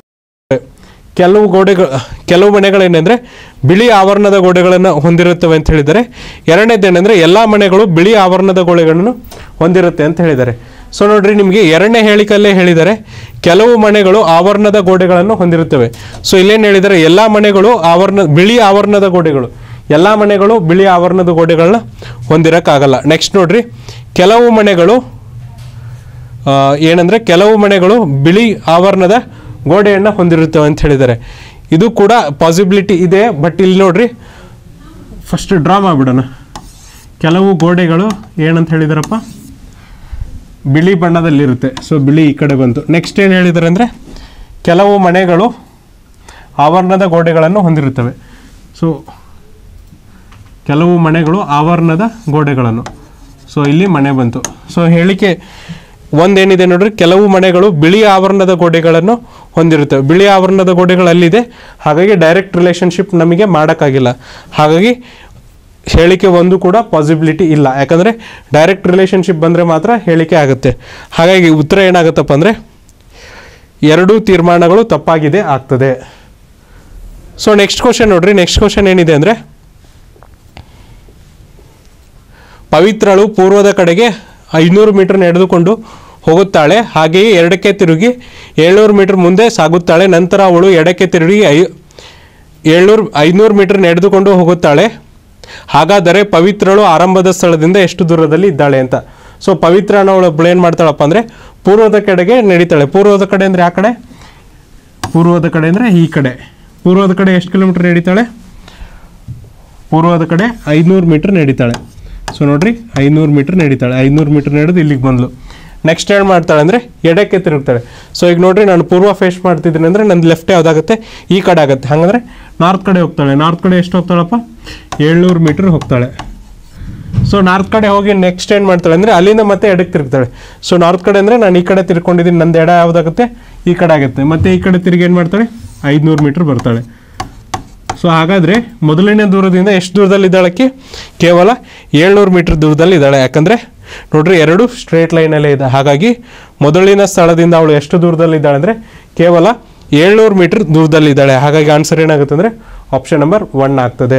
ಕೆಲವು ಗೋಡೆಗಳು ಕೆಲವು ಮನೆಗಳೇನೆಂದರೆ ಬಿಳಿ ಆವರಣದ ಗೋಡೆಗಳನ್ನು ಹೊಂದಿರುತ್ತವೆ ಅಂತ ಹೇಳಿದ್ದಾರೆ ಎರಡನೇದೇನೆಂದರೆ ಎಲ್ಲ ಮನೆಗಳು ಬಿಳಿ ಆವರಣದ ಗೋಡೆಗಳನ್ನು ಹೊಂದಿರುತ್ತೆ ಅಂತ ಹೇಳಿದ್ದಾರೆ ಸೊ ನೋಡ್ರಿ ನಿಮಗೆ ಎರಡನೇ ಹೇಳಿಕಲ್ಲೇ ಹೇಳಿದ್ದಾರೆ ಕೆಲವು ಮನೆಗಳು ಆವರಣದ ಗೋಡೆಗಳನ್ನು ಹೊಂದಿರುತ್ತವೆ ಸೊ ಇಲ್ಲೇನು ಹೇಳಿದ್ದಾರೆ ಎಲ್ಲ ಮನೆಗಳು ಆವರಣ ಬಿಳಿ ಆವರಣದ ಗೋಡೆಗಳು ಎಲ್ಲ ಮನೆಗಳು ಬಿಳಿ ಆವರಣದ ಗೋಡೆಗಳನ್ನ ಹೊಂದಿರೋಕ್ಕಾಗಲ್ಲ ನೆಕ್ಸ್ಟ್ ನೋಡ್ರಿ ಕೆಲವು ಮನೆಗಳು ಆ, ಏನಂದ್ರೆ ಕೆಲವು ಮನೆಗಳು ಬಿಳಿ ಆವರಣದ ಗೋಡೆಯನ್ನು ಹೊಂದಿರುತ್ತವೆ ಅಂತ ಹೇಳಿದ್ದಾರೆ ಇದು ಕೂಡ ಪಾಸಿಬಿಲಿಟಿ ಇದೆ ಬಟ್ ಇಲ್ಲಿ ನೋಡ್ರಿ ಫಸ್ಟ್ ಡ್ರಾ ಮಾಡಿಬಿಡೋಣ ಕೆಲವು ಗೋಡೆಗಳು ಏನಂತ ಹೇಳಿದಾರಪ್ಪ ಬಿಳಿ ಬಣ್ಣದಲ್ಲಿರುತ್ತೆ ಸೊ ಬಿಳಿ ಈ ಕಡೆ ಬಂತು ನೆಕ್ಸ್ಟ್ ಏನು ಹೇಳಿದ್ದಾರೆ ಅಂದರೆ ಕೆಲವು ಮನೆಗಳು ಆವರಣದ ಗೋಡೆಗಳನ್ನು ಹೊಂದಿರುತ್ತವೆ ಸೊ ಕೆಲವು ಮನೆಗಳು ಆವರಣದ ಗೋಡೆಗಳನ್ನು ಸೊ ಇಲ್ಲಿ ಮನೆ ಬಂತು ಸೊ ಹೇಳಿಕೆ ಒಂದೇನಿದೆ ನೋಡ್ರಿ ಕೆಲವು ಮನೆಗಳು ಬಿಳಿ ಆವರಣದ ಗೋಡೆಗಳನ್ನು ಹೊಂದಿರುತ್ತವೆ ಬಿಳಿ ಆವರಣದ ಗೋಡೆಗಳು ಅಲ್ಲಿದೆ ಹಾಗಾಗಿ ಡೈರೆಕ್ಟ್ ರಿಲೇಷನ್ಶಿಪ್ ನಮಗೆ ಮಾಡೋಕ್ಕಾಗಿಲ್ಲ ಹಾಗಾಗಿ ಹೇಳಿಕೆ ಒಂದು ಕೂಡ ಪಾಸಿಬಿಲಿಟಿ ಇಲ್ಲ ಯಾಕಂದರೆ ಡೈರೆಕ್ಟ್ ರಿಲೇಷನ್ಶಿಪ್ ಬಂದರೆ ಮಾತ್ರ ಹೇಳಿಕೆ ಆಗುತ್ತೆ ಹಾಗಾಗಿ ಉತ್ತರ ಏನಾಗುತ್ತಪ್ಪ ಅಂದರೆ ಎರಡೂ ತೀರ್ಮಾನಗಳು ತಪ್ಪಾಗಿದೆ ಆಗ್ತದೆ ಸೊ ನೆಕ್ಸ್ಟ್ ಕ್ವಶನ್ ನೋಡ್ರಿ ನೆಕ್ಸ್ಟ್ ಕ್ವಶನ್ ಏನಿದೆ ಅಂದರೆ ಪವಿತ್ರಳು ಪೂರ್ವದ ಕಡೆಗೆ ಐನೂರು ಮೀಟರ್ ನಡೆದುಕೊಂಡು ಹೋಗುತ್ತಾಳೆ ಹಾಗೆಯೇ ಎಡಕ್ಕೆ ತಿರುಗಿ ಏಳ್ನೂರು ಮೀಟರ್ ಮುಂದೆ ಸಾಗುತ್ತಾಳೆ ನಂತರ ಅವಳು ಎಡಕ್ಕೆ ತಿರುಗಿ ಐ ಏಳ್ನೂರು ಐನೂರು ಮೀಟರ್ ನಡೆದುಕೊಂಡು ಹೋಗುತ್ತಾಳೆ ಹಾಗಾದರೆ ಪವಿತ್ರಳು ಆರಂಭದ ಸ್ಥಳದಿಂದ ಎಷ್ಟು ದೂರದಲ್ಲಿ ಇದ್ದಾಳೆ ಅಂತ ಸೊ ಪವಿತ್ರ ಅನ್ನೋಳು ಒಬ್ಳು ಏನು ಮಾಡ್ತಾಳಪ್ಪ ಅಂದರೆ ಪೂರ್ವದ ಕಡೆಗೆ ನಡೀತಾಳೆ ಪೂರ್ವದ ಕಡೆ ಅಂದರೆ ಆ ಕಡೆ ಪೂರ್ವದ ಕಡೆ ಅಂದರೆ ಈ ಕಡೆ ಪೂರ್ವದ ಕಡೆ ಎಷ್ಟು ಕಿಲೋಮೀಟರ್ ನಡೀತಾಳೆ ಪೂರ್ವದ ಕಡೆ ಐನೂರು ಮೀಟರ್ ನಡೀತಾಳೆ ಸೊ ನೋಡ್ರಿ ಐನೂರು ಮೀಟರ್ ನಡೀತಾಳೆ ಐನೂರು ಮೀಟರ್ ನಡೆದು ಇಲ್ಲಿಗೆ ಬಂದ್ಲು ನೆಕ್ಸ್ಟ್ ಏನು ಮಾಡ್ತಾಳೆ ಅಂದರೆ ಎಡಕ್ಕೆ ತಿರುಗ್ತಾಳೆ ಸೊ ಈಗ ನೋಡ್ರಿ ನಾನು ಪೂರ್ವ ಫೇಸ್ ಮಾಡ್ತಿದ್ದೀನಿ ಅಂದರೆ ನನ್ನ ಲೆಫ್ಟ್ ಯಾವುದಾಗುತ್ತೆ ಈ ಕಡೆ ಆಗುತ್ತೆ ಹಾಗಂದ್ರೆ ನಾರ್ತ್ ಕಡೆ ಹೋಗ್ತಾಳೆ ನಾರ್ತ್ ಕಡೆ ಎಷ್ಟು ಹೋಗ್ತಾಳಪ್ಪ ಏಳ್ನೂರು ಮೀಟರ್ ಹೋಗ್ತಾಳೆ ಸೊ ನಾರ್ತ್ ಕಡೆ ಹೋಗಿ ನೆಕ್ಸ್ಟ್ ಏನು ಮಾಡ್ತಾಳೆ ಅಂದರೆ ಅಲ್ಲಿಂದ ಮತ್ತೆ ಎಡಕ್ಕೆ ತಿರುಗ್ತಾಳೆ ಸೊ ನಾರ್ತ್ ಕಡೆ ಅಂದರೆ ನಾನು ಈ ಕಡೆ ತಿರ್ಕೊಂಡಿದ್ದೀನಿ ನಂದು ಎಡ ಯಾವುದಾಗುತ್ತೆ ಈ ಕಡೆ ಆಗುತ್ತೆ ಮತ್ತೆ ಈ ಕಡೆ ತಿರುಗಿ ಏನು ಮಾಡ್ತಾಳೆ ಐದುನೂರು ಮೀಟರ್ ಬರ್ತಾಳೆ ಸೊ ಹಾಗಾದರೆ ಮೊದಲನೇ ದೂರದಿಂದ ಎಷ್ಟು ದೂರದಲ್ಲಿ ಇದ್ದಾಳಕ್ಕೆ ಕೇವಲ ಏಳ್ನೂರು ಮೀಟರ್ ದೂರದಲ್ಲಿ ಇದ್ದಾಳೆ ಯಾಕಂದರೆ ನೋಡ್ರಿ ಎರಡು ಸ್ಟ್ರೇಟ್ ಲೈನಲ್ಲೇ ಇದೆ ಹಾಗಾಗಿ ಮೊದಲಿನ ಸ್ಥಳದಿಂದ ಅವಳು ಎಷ್ಟು ದೂರದಲ್ಲಿ ಇದ್ದಾಳೆ ಅಂದರೆ ಕೇವಲ ಏಳ್ನೂರು ಮೀಟರ್ ದೂರದಲ್ಲಿ ಇದ್ದಾಳೆ ಹಾಗಾಗಿ ಆನ್ಸರ್ ಏನಾಗುತ್ತೆ ಅಂದರೆ ಆಪ್ಷನ್ ನಂಬರ್ ಒನ್ ಆಗ್ತದೆ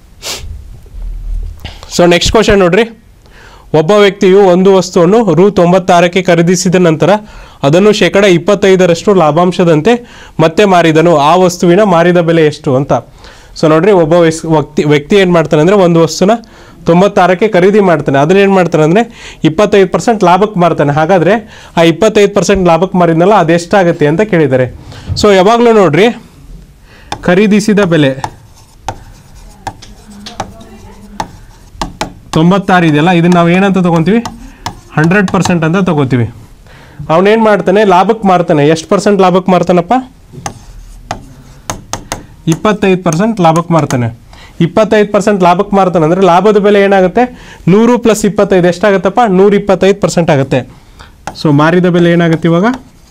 ಸೊ ನೆಕ್ಸ್ಟ್ ಕ್ವಶನ್ ನೋಡ್ರಿ ಒಬ್ಬ ವ್ಯಕ್ತಿಯು ಒಂದು ವಸ್ತುವನ್ನು ರು ತೊಂಬತ್ತಾರಕ್ಕೆ ಖರೀದಿಸಿದ ನಂತರ ಅದನ್ನು ಶೇಕಡ ಇಪ್ಪತ್ತೈದರಷ್ಟು ಲಾಭಾಂಶದಂತೆ ಮತ್ತೆ ಮಾರಿದನು ಆ ವಸ್ತುವಿನ ಮಾರಿದ ಬೆಲೆ ಎಷ್ಟು ಅಂತ ಸೊ ನೋಡ್ರಿ ಒಬ್ಬ ವಸ್- ವ್ಯಕ್ತಿ ವ್ಯಕ್ತಿ ಏನು ಮಾಡ್ತಾನೆ ಅಂದರೆ ಒಂದು ವಸ್ತುನ ತೊಂಬತ್ತಾರಕ್ಕೆ ಖರೀದಿ ಮಾಡ್ತಾನೆ ಅದನ್ನ ಏನು ಮಾಡ್ತಾನೆ ಅಂದರೆ ಇಪ್ಪತ್ತೈದು ಪರ್ಸೆಂಟ್ ಲಾಭಕ್ಕೆ ಮಾರ್ತಾನೆ ಹಾಗಾದರೆ ಆ ಇಪ್ಪತ್ತೈದು ಪರ್ಸೆಂಟ್ ಲಾಭಕ್ಕೆ ಮಾರಿದ್ನಲ್ಲ ಅದೆಷ್ಟಾಗುತ್ತೆ ಅಂತ ಕೇಳಿದ್ದಾರೆ ಸೊ ಯಾವಾಗಲೂ ನೋಡ್ರಿ ಖರೀದಿಸಿದ ಬೆಲೆ ತೊಂಬತ್ತಾರು ಇದೆಯಲ್ಲ ಇದನ್ನ ನಾವು ಏನಂತ ತೊಗೊತೀವಿ ಹಂಡ್ರೆಡ್ ಪರ್ಸೆಂಟ್ ಅಂತ ತೊಗೋತೀವಿ ಅವನೇನು ಮಾಡ್ತಾನೆ ಲಾಭಕ್ಕೆ ಮಾರ್ತಾನೆ ಎಷ್ಟು ಪರ್ಸೆಂಟ್ ಲಾಭಕ್ಕೆ ಮಾರ್ತಾನಪ್ಪ ಇಪ್ಪತ್ತೈದು ಪರ್ಸೆಂಟ್ ಲಾಭಕ್ಕೆ ಮಾರ್ತಾನೆ ಇಪ್ಪತ್ತೈದು ಪರ್ಸೆಂಟ್ ಲಾಭಕ್ಕೆ ಮಾರ್ತಾನೆ ಅಂದರೆ ಲಾಭದ ಬೆಲೆ ಏನಾಗುತ್ತೆ ನೂರು ಪ್ಲಸ್ ಇಪ್ಪತ್ತೈದು ಎಷ್ಟಾಗುತ್ತಪ್ಪ ನೂರ ಇಪ್ಪತ್ತೈದು ಪರ್ಸೆಂಟ್ ಆಗುತ್ತೆ ಸೊ ಮಾರಿದ ಬೆಲೆ ಏನಾಗುತ್ತೆ ಇವಾಗ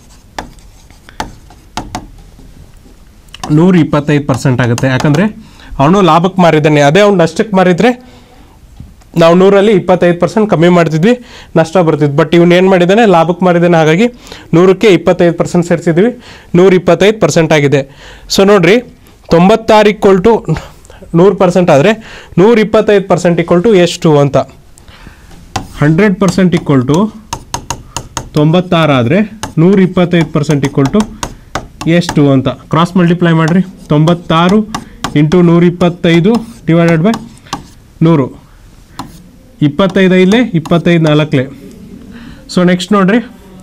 ನೂರ ಇಪ್ಪತ್ತೈದು ಪರ್ಸೆಂಟ್ ಆಗುತ್ತೆ ಯಾಕಂದರೆ ಅವನು ಲಾಭಕ್ಕೆ ಮಾರಿದ್ದಾನೆ ಅದೇ ಅವ್ನು ನಷ್ಟಕ್ಕೆ ಮಾರಿದರೆ ನಾವು ನೂರಲ್ಲಿ ಇಪ್ಪತ್ತೈದು ಪರ್ಸೆಂಟ್ ಕಮ್ಮಿ ಮಾಡ್ತಿದ್ವಿ ನಷ್ಟ ಬರ್ತಿದ್ವಿ ಬಟ್ ಇವ್ನು ಏನು ಮಾಡಿದ್ದಾನೆ ಲಾಭಕ್ಕೆ ಮಾರಿದ್ದಾನೆ ಹಾಗಾಗಿ ನೂರಕ್ಕೆ ಇಪ್ಪತ್ತೈದು ಪರ್ಸೆಂಟ್ ಸೇರಿಸಿದ್ವಿ ನೂರ ಇಪ್ಪತ್ತೈದು ಪರ್ಸೆಂಟ್ ಆಗಿದೆ ಸೊ ನೋಡಿರಿ ತೊಂಬತ್ತಾರು ಈಕ್ವಲ್ ಟು ನೂರು ಪರ್ಸೆಂಟ್ ಆದರೆ ನೂರ ಇಪ್ಪತ್ತೈದು ಪರ್ಸೆಂಟ್ ಈಕ್ವಲ್ ಟು ಎಷ್ಟು ಅಂತ ಹಂಡ್ರೆಡ್ ಪರ್ಸೆಂಟ್ ಈಕ್ವಲ್ ಟು ತೊಂಬತ್ತಾರು ಆದರೆ ನೂರ ಇಪ್ಪತ್ತೈದು ಪರ್ಸೆಂಟ್ ಈಕ್ವಲ್ ಟು ಎಷ್ಟು ಅಂತ ಕ್ರಾಸ್ ಮಲ್ಟಿಪ್ಲೈ ಮಾಡಿರಿ ತೊಂಬತ್ತಾರು ಇಂಟು ನೂರ ಇಪ್ಪತ್ತೈದು ಡಿವೈಡೆಡ್ ಬೈ ನೂರು ಇಪ್ಪತ್ತೈದು ಐದಲೇ ಇಪ್ಪತ್ತೈದು ನಾಲ್ಕಲೇ ಸೊ ನೆಕ್ಸ್ಟ್ ನೋಡ್ರಿ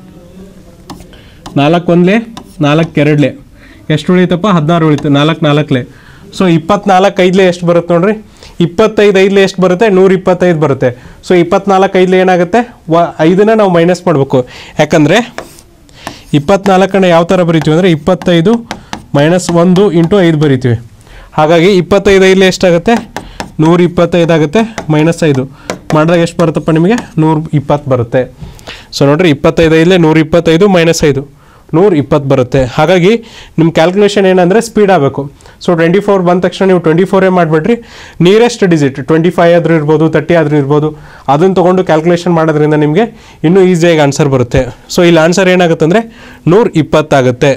ನಾಲ್ಕು ಒಂದ್ಲೆ ನಾಲ್ಕು ಎರಡ್ಲೆ ಎಷ್ಟು ಉಳಿತಪ್ಪ ಹದಿನಾರು ಉಳಿತು ನಾಲ್ಕು ನಾಲ್ಕಲೆ ಸೊ ಇಪ್ಪತ್ನಾಲ್ಕು ಐದ್ಲೆ ಎಷ್ಟು ಬರುತ್ತೆ ನೋಡ್ರಿ ಇಪ್ಪತ್ತೈದು ಐದ್ಲೆ ಎಷ್ಟು ಬರುತ್ತೆ ನೂರ ಇಪ್ಪತ್ತೈದು ಬರುತ್ತೆ ಸೊ ಇಪ್ಪತ್ನಾಲ್ಕು ಐದ್ಲೆ ಏನಾಗುತ್ತೆ ವ ಐದನ್ನ ನಾವು ಮೈನಸ್ ಮಾಡಬೇಕು ಯಾಕಂದರೆ ಇಪ್ಪತ್ನಾಲ್ಕನ್ನ ಯಾವ ಥರ ಬರಿತೀವಿ ಅಂದರೆ ಇಪ್ಪತ್ತೈದು ಮೈನಸ್ ಒಂದು ಇಂಟು ಐದು ಬರಿತೀವಿ ಹಾಗಾಗಿ ಇಪ್ಪತ್ತೈದು ಐದಲೆ ಎಷ್ಟಾಗುತ್ತೆ ನೂರ ಇಪ್ಪತ್ತೈದು ಆಗುತ್ತೆ ಮೈನಸ್ ಐದು ಮಾಡಿದಾಗ ಎಷ್ಟು ಬರುತ್ತಪ್ಪ ನಿಮಗೆ ನೂರ ಇಪ್ಪತ್ತು ಬರುತ್ತೆ ಸೊ ನೋಡ್ರಿ ಇಪ್ಪತ್ತೈದು ಐದಲೆ ನೂರ ಇಪ್ಪತ್ತೈದು ಮೈನಸ್ ಐದು ನೂರ ಇಪ್ಪತ್ತು ಬರುತ್ತೆ ಹಾಗಾಗಿ ನಿಮ್ಮ ಕ್ಯಾಲ್ಕುಲೇಷನ್ ಏನಂದರೆ ಸ್ಪೀಡ್ ಆಗಬೇಕು ಸೊ ಟ್ವೆಂಟಿ ಫೋರ್ ಬಂದ ತಕ್ಷಣ ನೀವು ಟ್ವೆಂಟಿ ಫೋರೇ ಮಾಡಿಬಿಟ್ರಿ ನಿಯರೆಸ್ಟ್ ಡಿಜಿಟ್ ಟ್ವೆಂಟಿ ಫೈವ್ ಆದರೂ ಇರ್ಬೋದು ತರ್ಟಿ ಆದರೂ ಇರ್ಬೋದು ಅದನ್ನು ತೊಗೊಂಡು ಕ್ಯಾಲ್ಕುಲೇಷನ್ ಮಾಡೋದ್ರಿಂದ ನಿಮಗೆ ಇನ್ನೂ ಈಸಿಯಾಗಿ ಆನ್ಸರ್ ಬರುತ್ತೆ ಸೊ ಇಲ್ಲಿ ಆನ್ಸರ್ ಏನಾಗುತ್ತೆ ಅಂದರೆ ನೂರ ಇಪ್ಪತ್ತಾಗುತ್ತೆ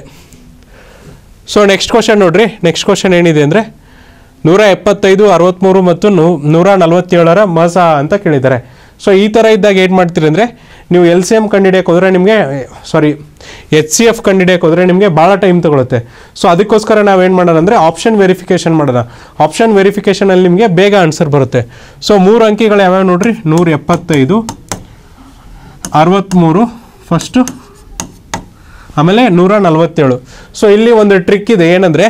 ಸೊ ನೆಕ್ಸ್ಟ್ ಕ್ವಶನ್ ನೋಡ್ರಿ ನೆಕ್ಸ್ಟ್ ಕ್ವಶನ್ ಏನಿದೆ ಅಂದರೆ ನೂರ ಎಪ್ಪತ್ತೈದು ಅರವತ್ತ್ಮೂರು ಮತ್ತು ನೂ- ನೂರ ನಲವತ್ತೇಳರ ಮಸ ಅಂತ ಕೇಳಿದ್ದಾರೆ ಸೊ ಈ ಥರ ಇದ್ದಾಗ ಏನು ಮಾಡ್ತೀರಿ ಅಂದರೆ ನೀವು ಎಲ್ ಸಿ ಎಮ್ ಕಂಡಿಡಿಯಕ್ಕೆ ಹೋದರೆ ನಿಮಗೆ ಸಾರಿ ಎಚ್ ಸಿ ಎಫ್ ಕಂಡಿಡಿಯಕ್ಕೆ ಹೋದರೆ ನಿಮಗೆ ಭಾಳ ಟೈಮ್ ತಗೊಳುತ್ತೆ ಸೊ ಅದಕ್ಕೋಸ್ಕರ ನಾವೇನು ಮಾಡೋಣ ಅಂದರೆ ಆಪ್ಷನ್ ವೆರಿಫಿಕೇಷನ್ ಮಾಡೋಣ ಆಪ್ಷನ್ ವೆರಿಫಿಕೇಷನಲ್ಲಿ ನಿಮಗೆ ಬೇಗ ಆನ್ಸರ್ ಬರುತ್ತೆ ಸೊ ಮೂರು ಅಂಕಿಗಳು ಯಾವ್ಯಾವ ನೋಡ್ರಿ ನೂರ ಎಪ್ಪತ್ತೈದು ಅರವತ್ತ್ಮೂರು ಫಸ್ಟು ಆಮೇಲೆ ನೂರ ನಲವತ್ತೇಳು ಸೊ ಇಲ್ಲಿ ಒಂದು ಟ್ರಿಕ್ ಇದೆ ಏನಂದರೆ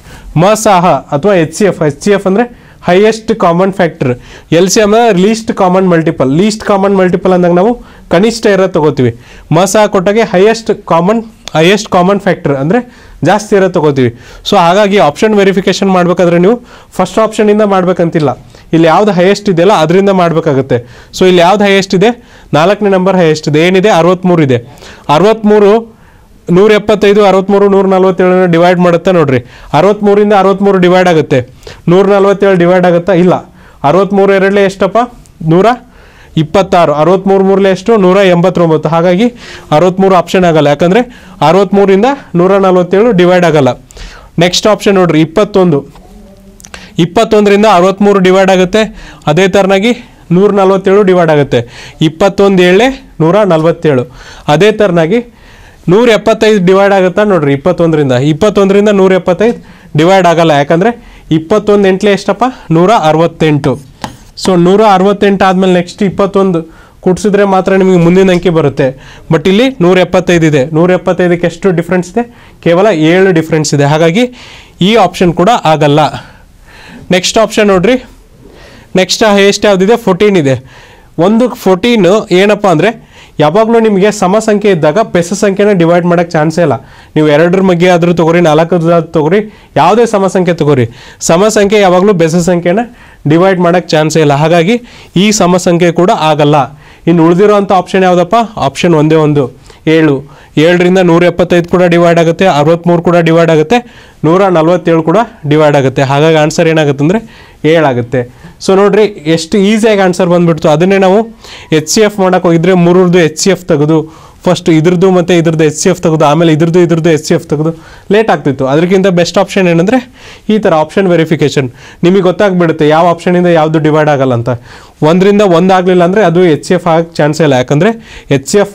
ಮಸಾಹ ಅಥವಾ H C F H C F ಅಂದರೆ highest common factor L C M least common multiple least common multiple ಅಂದಾಗ ನಾವು ಕನಿಷ್ಠ ಇರೋದು ತಗೋತೀವಿ ಮಸಾಹ ಕೊಟ್ಟಾಗೆ highest common highest common factor ಅಂದರೆ ಜಾಸ್ತಿ ಇರೋದು ತಗೋತೀವಿ ಸೊ ಹಾಗಾಗಿ ಆಪ್ಷನ್ ವೆರಿಫಿಕೇಷನ್ ಮಾಡಬೇಕಾದ್ರೆ ನೀವು ಫಸ್ಟ್ ಆಪ್ಷನಿಂದ ಮಾಡಬೇಕಂತಿಲ್ಲ ಇಲ್ಲಿ ಯಾವ್ದು ಹೈಯೆಸ್ಟ್ ಇದೆಯಲ್ಲ ಅದರಿಂದ ಮಾಡಬೇಕಾಗುತ್ತೆ ಸೊ ಇಲ್ಲಿ ಯಾವ್ದು ಹೈಯೆಸ್ಟ್ ಇದೆ ನಾಲ್ಕನೇ ನಂಬರ್ ಹೈಯೆಸ್ಟ್ ಇದೆ ಏನಿದೆ ಅರವತ್ತ್ಮೂರು ಇದೆ ಅರವತ್ತ್ಮೂರು ನೂರ ಎಪ್ಪತ್ತೈದು ಅರವತ್ತ್ಮೂರು ನೂರ ನಲ್ವತ್ತೇಳನ್ನ ಡಿವೈಡ್ ಮಾಡುತ್ತೆ ನೋಡ್ರಿ ಅರವತ್ತ್ಮೂರಿಂದ ಅರವತ್ತ್ಮೂರು ಡಿವೈಡ್ ಆಗುತ್ತೆ ನೂರ ನಲ್ವತ್ತೇಳು ಡಿವೈಡ್ ಆಗುತ್ತಾ ಇಲ್ಲ ಅರವತ್ತ್ಮೂರು ಎರಡಲೇ ಎಷ್ಟಪ್ಪ ನೂರ ಇಪ್ಪತ್ತಾರು ಅರವತ್ತ್ಮೂರು ಮೂರಲೇ ಎಷ್ಟು ನೂರ ಎಂಬತ್ತೊಂಬತ್ತು ಹಾಗಾಗಿ ಅರವತ್ತ್ಮೂರು ಆಪ್ಷನ್ ಆಗಲ್ಲ ಯಾಕಂದರೆ ಅರವತ್ತ್ಮೂರಿಂದ ನೂರ ನಲ್ವತ್ತೇಳು ಡಿವೈಡ್ ಆಗಲ್ಲ ನೆಕ್ಸ್ಟ್ ಆಪ್ಷನ್ ನೋಡ್ರಿ ಇಪ್ಪತ್ತೊಂದು ಇಪ್ಪತ್ತೊಂದರಿಂದ ಅರವತ್ತ್ಮೂರು ಡಿವೈಡ್ ಆಗುತ್ತೆ ಅದೇ ಥರನಾಗಿ ನೂರ ನಲ್ವತ್ತೇಳು ಡಿವೈಡ್ ಆಗುತ್ತೆ ಇಪ್ಪತ್ತೊಂದು ಏಳೇ ನೂರ ನಲ್ವತ್ತೇಳು ಅದೇ ಥರನಾಗಿ ನೂರ ಎಪ್ಪತ್ತೈದು ಡಿವೈಡ್ ಆಗುತ್ತಾ ನೋಡ್ರಿ ಇಪ್ಪತ್ತೊಂದರಿಂದ ಇಪ್ಪತ್ತೊಂದರಿಂದ ನೂರ ಎಪ್ಪತ್ತೈದು ಡಿವೈಡ್ ಆಗಲ್ಲ ಯಾಕಂದರೆ ಇಪ್ಪತ್ತೊಂದು ಎಂಟ್ಲೆ ಎಷ್ಟಪ್ಪ ನೂರ ಅರವತ್ತೆಂಟು ಸೊ ನೂರ ಅರವತ್ತೆಂಟು ಆದಮೇಲೆ ನೆಕ್ಸ್ಟ್ ಇಪ್ಪತ್ತೊಂದು ಕೂಡಿಸಿದ್ರೆ ಮಾತ್ರ ನಿಮಗೆ ಮುಂದಿನ ಅಂಕಿ ಬರುತ್ತೆ ಬಟ್ ಇಲ್ಲಿ ನೂರ ಎಪ್ಪತ್ತೈದು ಇದೆ ನೂರ ಎಪ್ಪತ್ತೈದಕ್ಕೆ ಎಷ್ಟು ಡಿಫ್ರೆನ್ಸ್ ಇದೆ ಕೇವಲ ಏಳು ಡಿಫ್ರೆನ್ಸ್ ಇದೆ ಹಾಗಾಗಿ ಈ ಆಪ್ಷನ್ ಕೂಡ ಆಗಲ್ಲ ನೆಕ್ಸ್ಟ್ ಆಪ್ಷನ್ ನೋಡ್ರಿ ನೆಕ್ಸ್ಟ್ ಹೈಯೆಸ್ಟ್ ಯಾವುದಿದೆ ಫೋರ್ಟೀನ್ ಇದೆ ಒಂದು ಫೋರ್ಟೀನ್ ಏನಪ್ಪ ಅಂದರೆ ಯಾವಾಗಲೂ ನಿಮಗೆ ಸಮ ಸಂಖ್ಯೆ ಇದ್ದಾಗ ಬೆಸ ಸಂಖ್ಯೆನ ಡಿವೈಡ್ ಮಾಡೋಕ್ಕೆ ಚಾನ್ಸೇ ಇಲ್ಲ ನೀವು ಎರಡರ ಬಗ್ಗೆ ಆದರೂ ತಗೋರಿ ನಾಲ್ಕರ ತಗೋರಿ ಯಾವುದೇ ಸಮ ಸಂಖ್ಯೆ ತಗೋರಿ ಸಮ ಸಂಖ್ಯೆ ಯಾವಾಗಲೂ ಬೆಸ ಸಂಖ್ಯೆನ ಡಿವೈಡ್ ಮಾಡೋಕ್ಕೆ ಚಾನ್ಸೇ ಇಲ್ಲ ಹಾಗಾಗಿ ಈ ಸಮ ಸಂಖ್ಯೆ ಕೂಡ ಆಗಲ್ಲ ಇನ್ನು ಉಳಿದಿರೋಂಥ ಆಪ್ಷನ್ ಯಾವುದಪ್ಪ ಆಪ್ಷನ್ ಒಂದೇ ಒಂದು ಏಳು ಏಳರಿಂದ ನೂರ ಎಪ್ಪತ್ತೈದು ಕೂಡ ಡಿವೈಡ್ ಆಗುತ್ತೆ ಅರವತ್ತ್ಮೂರು ಕೂಡ ಡಿವೈಡ್ ಆಗುತ್ತೆ ನೂರ ನಲ್ವತ್ತೇಳು ಕೂಡ ಡಿವೈಡ್ ಆಗುತ್ತೆ ಹಾಗಾಗಿ ಆನ್ಸರ್ ಏನಾಗುತ್ತೆ ಅಂದರೆ ಏಳಾಗುತ್ತೆ ಸೊ ನೋಡ್ರಿ ಎಷ್ಟು ಈಸಿಯಾಗಿ ಆನ್ಸರ್ ಬಂದ್ಬಿಡ್ತು ಅದನ್ನೇ ನಾವು ಎಚ್ ಸಿ ಎಫ್ ಮಾಡೋಕೆ ಹೋಗಿದ್ರೆ ಮೂರರದ್ದು ಎಚ್ ಸಿ ಎಫ್ ತೆಗೆದು ಫಸ್ಟ್ ಇದ್ರದ್ದು ಮತ್ತು ಇದ್ರದ್ದು ಎಚ್ ಸಿ ಎಫ್ ತೆಗೆದು ಆಮೇಲೆ ಇದ್ರದ್ದು ಇದ್ರದ್ದು ಎಚ್ ಸಿ ಎಫ್ ತೆಗೆದು ಲೇಟ್ ಆಗ್ತಿತ್ತು ಅದಕ್ಕಿಂತ ಬೆಸ್ಟ್ ಆಪ್ಷನ್ ಏನಂದರೆ ಈ ಥರ ಆಪ್ಷನ್ ವೆರಿಫಿಕೇಷನ್ ನಿಮಗೆ ಗೊತ್ತಾಗ್ಬಿಡುತ್ತೆ ಯಾವ ಆಪ್ಷನಿಂದ ಯಾವುದು ಡಿವೈಡ್ ಆಗಲ್ಲ ಅಂತ ಒಂದರಿಂದ ಒಂದು ಆಗಲಿಲ್ಲ ಅಂದರೆ ಅದು ಎಚ್ ಸಿ ಎಫ್ ಆಗಕ್ಕೆ ಚಾನ್ಸೇ ಇಲ್ಲ ಯಾಕಂದರೆ H C F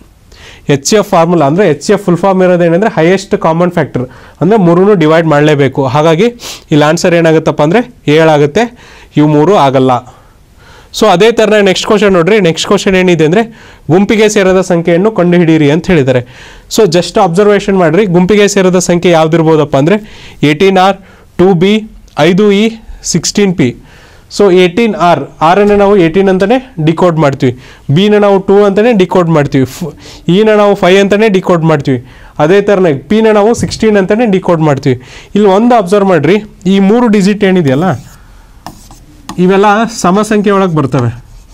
H C F formula ಅಂದರೆ H C F full form ಇರೋದು ಏನಂದರೆ ಹೈಯೆಸ್ಟ್ ಕಾಮನ್ ಫ್ಯಾಕ್ಟರ್ ಅಂದರೆ ಮೂರೂ ಡಿವೈಡ್ ಮಾಡಲೇಬೇಕು ಹಾಗಾಗಿ ಇಲ್ಲಿ ಆನ್ಸರ್ ಏನಾಗುತ್ತಪ್ಪ ಅಂದರೆ ಏಳಾಗುತ್ತೆ ಇವು ಮೂರು ಆಗಲ್ಲ ಸೊ ಅದೇ ಥರ ನೆಕ್ಸ್ಟ್ ಕ್ವಶನ್ ನೋಡ್ರಿ ನೆಕ್ಸ್ಟ್ ಕ್ವಶನ್ ಏನಿದೆ ಅಂದರೆ ಗುಂಪಿಗೆ ಸೇರದ ಸಂಖ್ಯೆಯನ್ನು ಕಂಡುಹಿಡಿಯಿರಿ ಅಂತ ಹೇಳಿದ್ದಾರೆ ಸೊ ಜಸ್ಟ್ ಅಬ್ಸರ್ವೇಷನ್ ಮಾಡಿರಿ ಗುಂಪಿಗೆ ಸೇರದ ಸಂಖ್ಯೆ ಯಾವ್ದಿರ್ಬೋದಪ್ಪ ಅಂದರೆ ಏಯ್ಟೀನ್ ಆರ್ ಟೂ ಬಿ ಐದು E sixteen P so eighteen R ಆರನ್ನು ನಾವು ಏಯ್ಟೀನ್ ಅಂತಲೇ ಡಿಕೋಡ್ ಮಾಡ್ತೀವಿ ಬಿನ ನಾವು ಟೂ ಅಂತಲೇ ಡಿಕೋಡ್ ಮಾಡ್ತೀವಿ ಫ್ ಇನ ನಾವು ಫೈವ್ ಅಂತಲೇ ಡಿಕೋಡ್ ಮಾಡ್ತೀವಿ ಅದೇ ಥರನಾಗಿ ಪಿನ ನಾವು ಸಿಕ್ಸ್ಟೀನ್ ಅಂತಲೇ ಡಿಕೋಡ್ ಮಾಡ್ತೀವಿ ಇಲ್ಲಿ ಒಂದು ಅಬ್ಸರ್ವ್ ಮಾಡಿರಿ ಈ ಮೂರು ಡಿಜಿಟ್ ಏನಿದೆಯಲ್ಲ ಇವೆಲ್ಲ ಸಮ ಸಂಖ್ಯೆ ಒಳಗೆ ಬರ್ತವೆ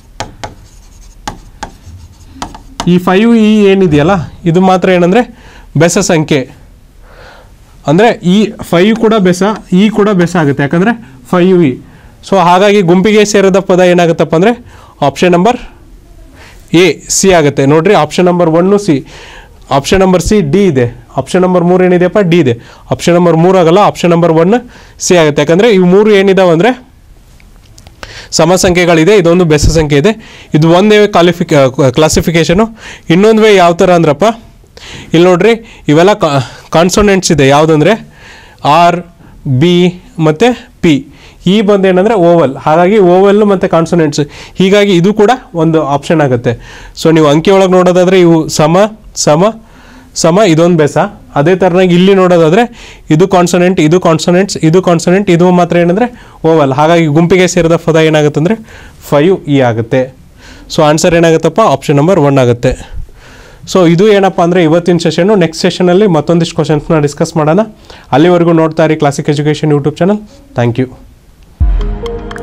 ಈ ಫೈವ್ ಇ ಏನಿದೆಯಲ್ಲ ಇದು ಮಾತ್ರ ಏನಂದರೆ ಬೆಸ ಸಂಖ್ಯೆ ಅಂದರೆ ಈ ಫೈವ್ ಕೂಡ ಬೆಸ ಈ ಕೂಡ ಬೆಸ ಆಗುತ್ತೆ ಯಾಕಂದರೆ ಫೈವ್ ಇ ಸೊ ಹಾಗಾಗಿ ಗುಂಪಿಗೆ ಸೇರಿದ ಪದ ಏನಾಗುತ್ತಪ್ಪ ಅಂದರೆ ಆಪ್ಷನ್ ನಂಬರ್ ಎ ಸಿ ಆಗುತ್ತೆ ನೋಡ್ರಿ option number one C option number C D ಇದೆ ಆಪ್ಷನ್ ನಂಬರ್ ಮೂರು ಏನಿದೆಯಪ್ಪ ಡಿ ಇದೆ ಆಪ್ಷನ್ ನಂಬರ್ ಮೂರು ಆಗಲ್ಲ ಆಪ್ಷನ್ ನಂಬರ್ ಒನ್ ಸಿ ಆಗುತ್ತೆ ಯಾಕಂದರೆ ಇವು ಮೂರು ಏನಿದಾವೆ ಅಂದರೆ ಸಮ ಸಂಖ್ಯೆಗಳಿದೆ ಇದೊಂದು ಬೆಸ ಸಂಖ್ಯೆ ಇದೆ ಇದು ಒಂದೇ ಕ್ವಾಲಿಫಿಕ ಕ್ಲಾಸಿಫಿಕೇಶನು ಇನ್ನೊಂದು ವೇ ಯಾವ ಥರ ಅಂದ್ರಪ್ಪ ಇಲ್ಲಿ ನೋಡ್ರಿ ಇವೆಲ್ಲ ಕಾನ್ಸೋನೆಂಟ್ಸ್ ಇದೆ ಯಾವುದಂದ್ರೆ ಆರ್ ಬಿ ಮತ್ತು ಪಿ ಈ ಬಂದು ಏನಂದರೆ ಓವಲ್ ಹಾಗಾಗಿ ಓವಲ್ ಮತ್ತು ಕಾನ್ಸೋನೆಂಟ್ಸ್ ಹೀಗಾಗಿ ಇದು ಕೂಡ ಒಂದು ಆಪ್ಷನ್ ಆಗುತ್ತೆ ಸೊ ನೀವು ಅಂಕಿ ಒಳಗೆ ನೋಡೋದಾದರೆ ಇವು ಸಮ ಸಮ ಸಮ ಇದೊಂದು ಬೆಸ ಅದೇ ಥರನಾಗಿ ಇಲ್ಲಿ ನೋಡೋದಾದರೆ ಇದು ಕಾನ್ಸನೆಂಟ್ ಇದು ಕಾನ್ಸನೆಂಟ್ಸ್ ಇದು ಕಾನ್ಸನೆಂಟ್ ಇದು ಮಾತ್ರ ಏನಂದರೆ ಓವಲ್ ಹಾಗಾಗಿ ಗುಂಪಿಗೆ ಸೇರಿದ ಪದ ಏನಾಗುತ್ತೆ ಅಂದರೆ ಫೈವ್ ಇ ಆಗುತ್ತೆ ಸೊ ಆನ್ಸರ್ ಏನಾಗುತ್ತಪ್ಪ ಆಪ್ಷನ್ ನಂಬರ್ ಒನ್ ಆಗುತ್ತೆ ಸೊ ಇದು ಏನಪ್ಪ ಅಂದರೆ ಇವತ್ತಿನ ಸೆಷನ್ನು ನೆಕ್ಸ್ಟ್ ಸೆಷನಲ್ಲಿ ಮತ್ತೊಂದಿಷ್ಟು ಕ್ವಶನ್ಸ್ನ ಡಿಸ್ಕಸ್ ಮಾಡೋಣ ಅಲ್ಲಿವರೆಗೂ ನೋಡ್ತಾ ಇರಿ classic education YouTube channel thank you